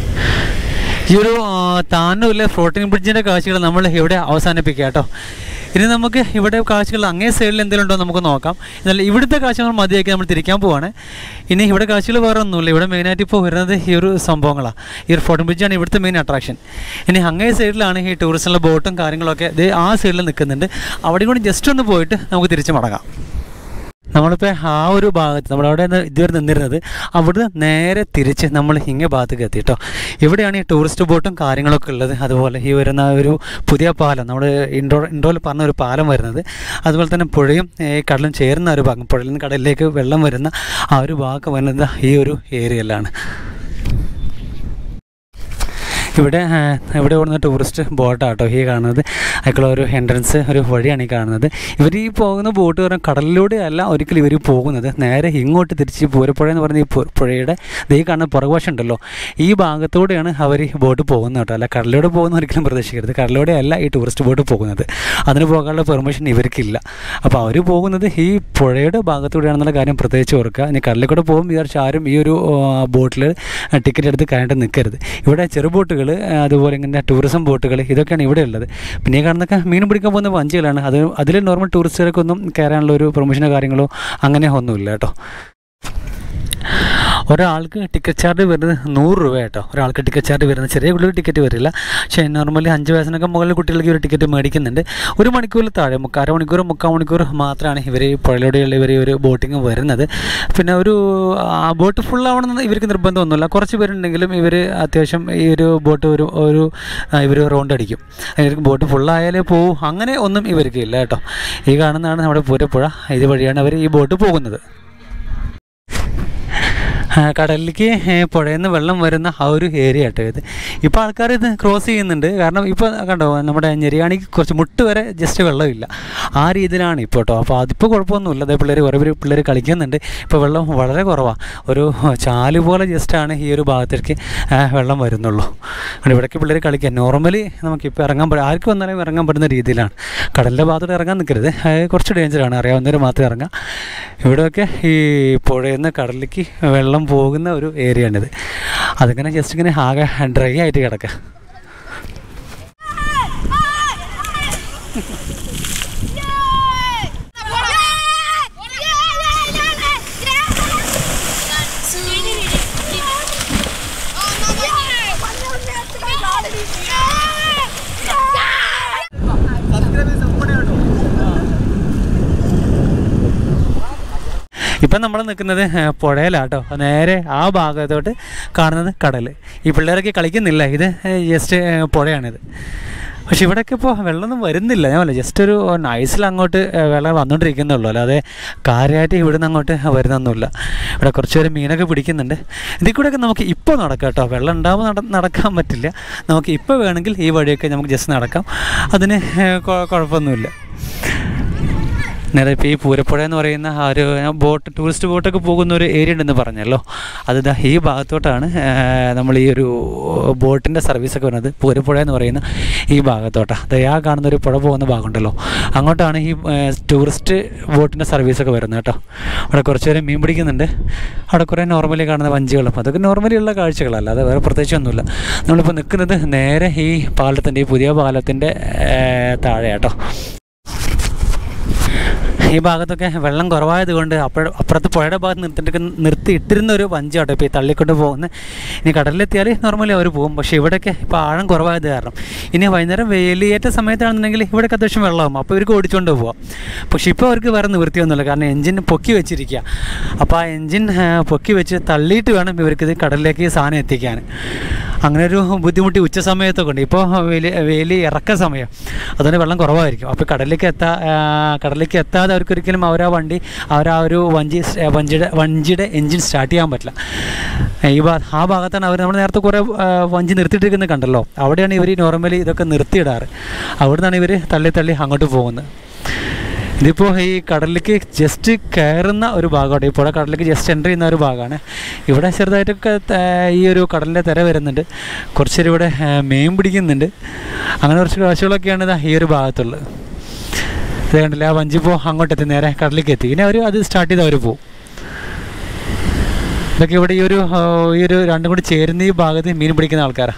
ഈ ഒരു താന്നൂരിലെ ഫ്ലോട്ടിംഗ് ബ്രിഡ്ജിൻ്റെ കാഴ്ചകൾ നമ്മൾ ഇവിടെ അവസാനിപ്പിക്കുക കേട്ടോ ഇനി നമുക്ക് ഇവിടെ കാഴ്ചകൾ അങ്ങേ സൈഡിൽ എന്തെങ്കിലും ഉണ്ടോ എന്ന് നമുക്ക് നോക്കാം എന്നാൽ ഇവിടുത്തെ കാഴ്ചകൾ മതിയാക്കി നമ്മൾ തിരിക്കാൻ പോവാണ് ഇനി ഇവിടെ കാഴ്ചകൾ വേറെ ഒന്നുമില്ല ഇവിടെ മെയിനായിട്ട് ഇപ്പോൾ വരുന്നത് ഈ ഒരു സംഭവങ്ങളാണ് ഈ ഒരു ഫോട്ടം ബ്രിഡ്ജാണ് ഇവിടുത്തെ മെയിൻ അട്രാക്ഷൻ ഇനി അങ്ങേ സൈഡിലാണ് ഈ ടൂറിസ്റ്റിലുള്ള ബോട്ടും കാര്യങ്ങളൊക്കെ ഇത് ആ സൈഡിൽ നിൽക്കുന്നുണ്ട് അവിടെ കൂടി ജസ്റ്റ് ഒന്ന് പോയിട്ട് നമുക്ക് തിരിച്ച് മടങ്ങാം നമ്മളിപ്പോൾ ആ ഒരു ഭാഗത്ത് നമ്മളവിടെ നിന്ന് ഇതുവരെ നിന്നിരുന്നത് അവിടുന്ന് നേരെ തിരിച്ച് നമ്മൾ ഇങ്ങേ ഭാഗത്തേക്ക് എത്തി കേട്ടോ ഇവിടെയാണ് ഈ ടൂറിസ്റ്റ് ബോട്ടും കാര്യങ്ങളൊക്കെ ഉള്ളത് അതുപോലെ ഈ വരുന്ന ഒരു പുതിയ പാലം നമ്മൾ ഇൻഡോ ഇൻഡോയിൽ പറഞ്ഞ ഒരു പാലം വരുന്നത് അതുപോലെ തന്നെ പുഴയും ഈ കടലും ചേരുന്ന ഒരു ഭാഗം പുഴയിൽ നിന്ന് കടലിലേക്ക് വെള്ളം വരുന്ന ആ ഒരു ഭാഗം വരുന്നത് ഈ ഒരു ഏരിയയിലാണ് ഇവിടെ ആ, ഇവിടെ ഓടുന്ന ടൂറിസ്റ്റ് ബോട്ടാട്ടോ ഈ കാണുന്നത് അതിക്കുള്ള ഒരു എൻട്രൻസ് ഒരു വഴിയാണ് ഈ കാണുന്നത് ഇവർ ഈ പോകുന്ന ബോട്ട് പറഞ്ഞാൽ കടലിലൂടെ അല്ല ഒരിക്കലും ഇവർ പോകുന്നത് നേരെ ഇങ്ങോട്ട് തിരിച്ച് ഈ പൂരപ്പുഴ എന്ന് പറയുന്ന ഈ പു- പുഴയുടെ ദേ ഈ കാണുന്ന പുറകുവശം ഉണ്ടല്ലോ ഈ ഭാഗത്തൂടെയാണ് അവർ ഈ ബോട്ട് പോകുന്നത് കേട്ടോ അല്ല കടലിലൂടെ പോകുന്ന ഒരിക്കലും പ്രതീക്ഷിക്കരുത് കടലിലൂടെ അല്ല ഈ ടൂറിസ്റ്റ് ബോട്ട് പോകുന്നത് അതിന് പോകാനുള്ള പെർമിഷൻ ഇവർക്കില്ല അപ്പോൾ അവർ പോകുന്നത് ഈ പുഴയുടെ ഭാഗത്തൂടെയാണെന്നുള്ള കാര്യം പ്രത്യേകിച്ച് ഓർക്കുക ഇനി കടലിൽ കൂടെ പോകും വിചാരിച്ച് ആരും ഈ ഒരു ബോട്ടിൽ ടിക്കറ്റ് എടുത്ത് കയറിയിട്ട് നിൽക്കരുത് ഇവിടെ ചെറു ബോട്ടുകൾ അതുപോലെ ഇങ്ങനെ ടൂറിസം ബോട്ടുകൾ ഇതൊക്കെയാണ് ഇവിടെ ഉള്ളത് പിന്നെ ഈ കാണുന്നൊക്കെ മീൻ പിടിക്കാൻ പോകുന്ന വഞ്ചികളാണ് അത് അതിൽ നോർമൽ ടൂറിസ്റ്റുകൾക്കൊന്നും കയറാനുള്ള ഒരു പ്രൊമോഷനോ കാര്യങ്ങളോ അങ്ങനെ ഒന്നുമില്ല കേട്ടോ ഒരാൾക്ക് ടിക്കറ്റ് ചാർജ് വരുന്നത് നൂറ് രൂപ കേട്ടോ ഒരാൾക്ക് ടിക്കറ്റ് ചാർജ് വരുന്നത് ചെറിയ കുട്ടികൾക്ക് ടിക്കറ്റ് വരില്ല പക്ഷേ നോർമലി അഞ്ച് വയസ്സിനൊക്കെ മുകളിൽ കുട്ടികൾക്ക് ഒരു ടിക്കറ്റ് മേടിക്കുന്നുണ്ട് ഒരു മണിക്കൂറിൽ താഴെ മുക്കാൽ അരമണിക്കൂർ മുക്കാൽ മണിക്കൂർ മാത്രമാണ് ഇവർ ഈ പുഴയിലൂടെയുള്ള ഇവർ ഈ ഒരു ബോട്ടിങ് വരുന്നത് പിന്നെ ഒരു ആ ബോട്ട് ഫുൾ ആവണമെന്ന് ഇവർക്ക് നിർബന്ധമൊന്നുമില്ല കുറച്ച് പേരുണ്ടെങ്കിലും ഇവർ അത്യാവശ്യം ഈ ഒരു ബോട്ട് ഒരു ഒരു ഇവർ റൗണ്ട് അടിക്കും ഇവർക്ക് ബോട്ട് ഫുള്ളായാലേ പോവും അങ്ങനെ ഒന്നും ഇവർക്ക് ഇല്ല കേട്ടോ ഈ കാണുന്നതാണ് നമ്മുടെ പൂരപ്പുഴ ഇതുവഴിയാണ് അവർ ഈ ബോട്ട് പോകുന്നത് ആ, കടലിലേക്ക് ഏ, പുഴയിൽ നിന്ന് വെള്ളം വരുന്ന ആ ഒരു ഏരിയ കേട്ടോ ഇത് ഇപ്പോൾ ആൾക്കാർ ഇത് ക്രോസ് ചെയ്യുന്നുണ്ട് കാരണം ഇപ്പോൾ കണ്ടോ നമ്മുടെ ഞെരിയാണിക്ക് കുറച്ച് മുട്ട് വരെ ജസ്റ്റ് വെള്ളമില്ല ആ രീതിയിലാണ് ഇപ്പോൾ കേട്ടോ അപ്പോൾ അതിപ്പോൾ കുഴപ്പമൊന്നുമില്ല അതേ പിള്ളേർ കുറേ പേര് പിള്ളേർ കളിക്കുന്നുണ്ട് ഇപ്പോൾ വെള്ളം വളരെ കുറവാണ് ഒരു ചാല് പോലെ ജസ്റ്റാണ് ഈ ഒരു ഭാഗത്തേക്ക് ആ, വെള്ളം വരുന്നുള്ളൂ അതുകൊണ്ട് ഇവിടേക്ക് പിള്ളേർ കളിക്കുക നോർമലി നമുക്കിപ്പോൾ ഇറങ്ങാൻ പറ്റും ആർക്ക് വന്നാലും ഇറങ്ങാൻ പറ്റുന്ന രീതിയിലാണ് കടലിൻ്റെ ഭാഗത്തോട്ട് ഇറങ്ങാൻ നിൽക്കരുത് അത് കുറച്ച് ഡേഞ്ചറാണ് അറിയാവുന്നവർ മാത്രമേ ഇറങ്ങാം ഇവിടെയൊക്കെ ഈ പുഴയിൽ നിന്ന് കടലിലേക്ക് വെള്ളം പോകുന്ന ഒരു ഏരിയയാണിത് അതിങ്ങനെ ജസ്റ്റ് ഇങ്ങനെ ആകെ ഡ്രൈ ആയിട്ട് കിടക്കുക ഇപ്പം നമ്മൾ നിൽക്കുന്നത് ഏഹ്, പുഴയിലാട്ടോ നേരെ ആ ഭാഗത്തോട്ട് കാണുന്നത് കടൽ ഈ പിള്ളേരൊക്കെ കളിക്കുന്നില്ല ഇത് ജസ്റ്റ് പുഴയാണിത് പക്ഷെ ഇവിടെയൊക്കെ ഇപ്പോൾ വെള്ളമൊന്നും വരുന്നില്ല ഞാൻ പറയാം ജസ്റ്റ് ഒരു നൈസിൽ അങ്ങോട്ട് ഏഹ്, വെള്ളം വന്നുകൊണ്ടിരിക്കുന്നുള്ളൂ അല്ലാതെ കാര്യമായിട്ട് ഇവിടുന്ന് അങ്ങോട്ട് വരുന്നൊന്നുമില്ല ഇവിടെ കുറച്ച് പേര് മീനൊക്കെ പിടിക്കുന്നുണ്ട് ഇതിൽ കൂടെയൊക്കെ നമുക്ക് ഇപ്പോൾ നടക്കാം കേട്ടോ വെള്ളം ഉണ്ടാകുമ്പോൾ നട നടക്കാൻ പറ്റില്ല നമുക്ക് ഇപ്പോൾ വേണമെങ്കിൽ ഈ വഴിയൊക്കെ നമുക്ക് ജസ്റ്റ് നടക്കാം അതിന് ഏഹ്, കൊ- കുഴപ്പമൊന്നുമില്ല നേരെ ഇപ്പോൾ ഈ പൂരപ്പുഴ എന്ന് പറയുന്ന ആ ഒരു ബോട്ട് ടൂറിസ്റ്റ് ബോട്ടൊക്കെ പോകുന്ന ഒരു ഏരിയ ഉണ്ടെന്ന് പറഞ്ഞല്ലോ അത് ദാ ഈ ഭാഗത്തോട്ടാണ് ആ, നമ്മൾ ഈ ഒരു ബോട്ടിൻ്റെ സർവീസൊക്കെ വരുന്നത് പൂരപ്പുഴ എന്ന് പറയുന്ന ഈ ഭാഗത്തോട്ടാണ് അത് ആ കാണുന്ന ഒരു പുഴ പോകുന്ന ഭാഗമുണ്ടല്ലോ അങ്ങോട്ടാണ് ഈ ആ, ടൂറിസ്റ്റ് ബോട്ടിൻ്റെ സർവീസൊക്കെ വരുന്നത് കേട്ടോ അവിടെ കുറച്ച് പേര് മീൻ പിടിക്കുന്നുണ്ട് അവിടെ കുറേ നോർമലി കാണുന്ന വഞ്ചികളും അതൊക്കെ നോർമലി ഉള്ള കാഴ്ചകളല്ല അത് വേറെ പ്രത്യേകിച്ചൊന്നുമില്ല നമ്മളിപ്പോൾ നിൽക്കുന്നത് നേരെ ഈ പാലത്തിൻ്റെ ഈ പുതിയ പാലത്തിൻ്റെ താഴെ കേട്ടോ ഈ ഭാഗത്തൊക്കെ വെള്ളം കുറവായതുകൊണ്ട് അപ്പഴ അപ്പുറത്ത് പുഴയുടെ ഭാഗത്ത് നിർത്തിയിട്ട് നിർത്തി ഇട്ടിരുന്ന ഒരു വഞ്ചിയാട്ടോ ഇപ്പോൾ ഈ തള്ളിക്കൊണ്ട് പോകുന്നത് ഇനി കടലിലെത്തിയാൽ നോർമലി അവർ പോകും പക്ഷേ ഇവിടെയൊക്കെ ഇപ്പോൾ ആഴം കുറവായത് കാരണം ഇനി വൈകുന്നേരം വേലിയേറ്റ സമയത്താണെന്നുണ്ടെങ്കിൽ ഇവിടെയൊക്കെ അത്യാവശ്യം വെള്ളമാകും അപ്പോൾ ഇവർക്ക് ഓടിച്ചുകൊണ്ട് പോവാം പക്ഷേ ഇപ്പോൾ അവർക്ക് വേറെ നിവൃത്തിയൊന്നുമില്ല കാരണം എൻജിൻ പൊക്കി വെച്ചിരിക്കുക അപ്പോൾ ആ എൻജിൻ പൊക്കി വെച്ച് തള്ളിയിട്ട് വേണം ഇവർക്ക് ഇത് കടലിലേക്ക് ഈ സാധനം എത്തിക്കാൻ അങ്ങനെ ഒരു ബുദ്ധിമുട്ടി ഉച്ച സമയത്തൊക്കെ ഉണ്ട് ഇപ്പോൾ വേലി വേലി ഇറക്ക സമയം അതുകൊണ്ട് വെള്ളം കുറവായിരിക്കും അപ്പോൾ കടലിലേക്ക് എത്താ ആ, കടലിലേക്ക് എത്താതെ അവർക്കൊരിക്കലും അവരാ വണ്ടി അവരാ ഒരു വഞ്ചി സ്- ഏ, വഞ്ചിയുടെ വഞ്ചിയുടെ എൻജിൻ സ്റ്റാർട്ട് ചെയ്യാൻ പറ്റില്ല ഈ ഭാ ആ ഭാഗത്താണ് അവർ നമ്മൾ നേരത്തെ കുറേ ആ, വഞ്ചി നിർത്തിയിട്ടിരിക്കുന്നത് കണ്ടല്ലോ അവിടെയാണ് ഇവർ നോർമലി ഇതൊക്കെ നിർത്തിയിടാറ് അവിടെ നിന്നാണ് ഇവർ തള്ളി തള്ളി അങ്ങോട്ട് പോകുന്നത് ഇതിപ്പോൾ ഈ കടലിലേക്ക് ജസ്റ്റ് കയറുന്ന ഒരു ഭാഗമാണ് ഈ പുഴ കടലിലേക്ക് ജസ്റ്റ് എൻ്റർ ചെയ്യുന്ന ഒരു ഭാഗമാണ് ഇവിടെ ചെറുതായിട്ടൊക്കെ ത- ഈ ഒരു കടലിൻ്റെ തിര വരുന്നുണ്ട് കുറച്ച് പേര് ഇവിടെ ആ, മീൻ പിടിക്കുന്നുണ്ട് അങ്ങനെ കുറച്ച് കാഴ്ചകളൊക്കെയാണ് ഇതാ ഈ ഒരു ഭാഗത്തുള്ളത് ഇത് കണ്ടില്ല ആ വഞ്ചിപ്പോൾ അങ്ങോട്ടെത്തി നേരെ കടലിലേക്ക് എത്തി ഇനി അവർ അത് സ്റ്റാർട്ട് ചെയ്ത് അവർ പോകും ഇതൊക്കെ ഇവിടെ ഈ ഒരു ആ, ഈ ഒരു രണ്ടും കൂടി ചേരുന്ന ഈ ഭാഗത്ത് മീൻ പിടിക്കുന്ന ആൾക്കാരാണ്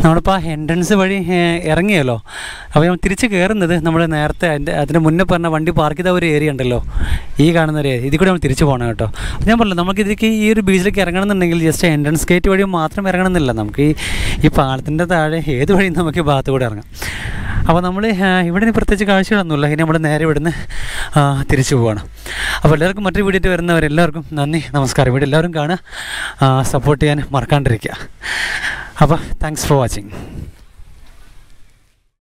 നമ്മളിപ്പോൾ ആ എൻട്രൻസ് വഴി ഏഹ്, ഇറങ്ങിയല്ലോ അപ്പോൾ നമ്മൾ തിരിച്ച് കയറുന്നത് നമ്മൾ നേരത്തെ അതിൻ്റെ അതിന് മുന്നേ പറഞ്ഞ വണ്ടി പാർക്ക് ചെയ്ത ഒരു ഏരിയ ഉണ്ടല്ലോ ഈ കാണുന്ന ഒരു ഏരിയ ഇതിൽ കൂടെ നമ്മൾ തിരിച്ചു പോകണം കേട്ടോ അപ്പോൾ ഞാൻ പറഞ്ഞു നമുക്ക് ഇതിലേക്ക് ഈ ഒരു ബീച്ചിലേക്ക് ഇറങ്ങണമെന്നുണ്ടെങ്കിൽ ജസ്റ്റ് എൻട്രൻസ് ഗേറ്റ് വഴി മാത്രം ഇറങ്ങണമെന്നില്ല നമുക്ക് ഈ ഈ പാലത്തിൻ്റെ താഴെ ഏത് വഴിയും നമുക്ക് ഈ ഭാഗത്ത് കൂടെ ഇറങ്ങാം അപ്പോൾ നമ്മൾ ഇവിടെ ഇനി പ്രത്യേകിച്ച് കാഴ്ചകളൊന്നുമില്ല ഇനി നമ്മൾ നേരെ ഇവിടുന്ന് ആ, തിരിച്ചു പോവാണ് അപ്പോൾ എല്ലാവർക്കും മറ്റൊരു വീഡിയോ വരുന്നവരെല്ലാവർക്കും നന്ദി നമസ്കാരം ഇവിടെ എല്ലാവരും കാണുക സപ്പോർട്ട് ചെയ്യാൻ മറക്കാണ്ടിരിക്കുക അപ്പോൾ താങ്ക്സ് ഫോർ വാച്ചിങ്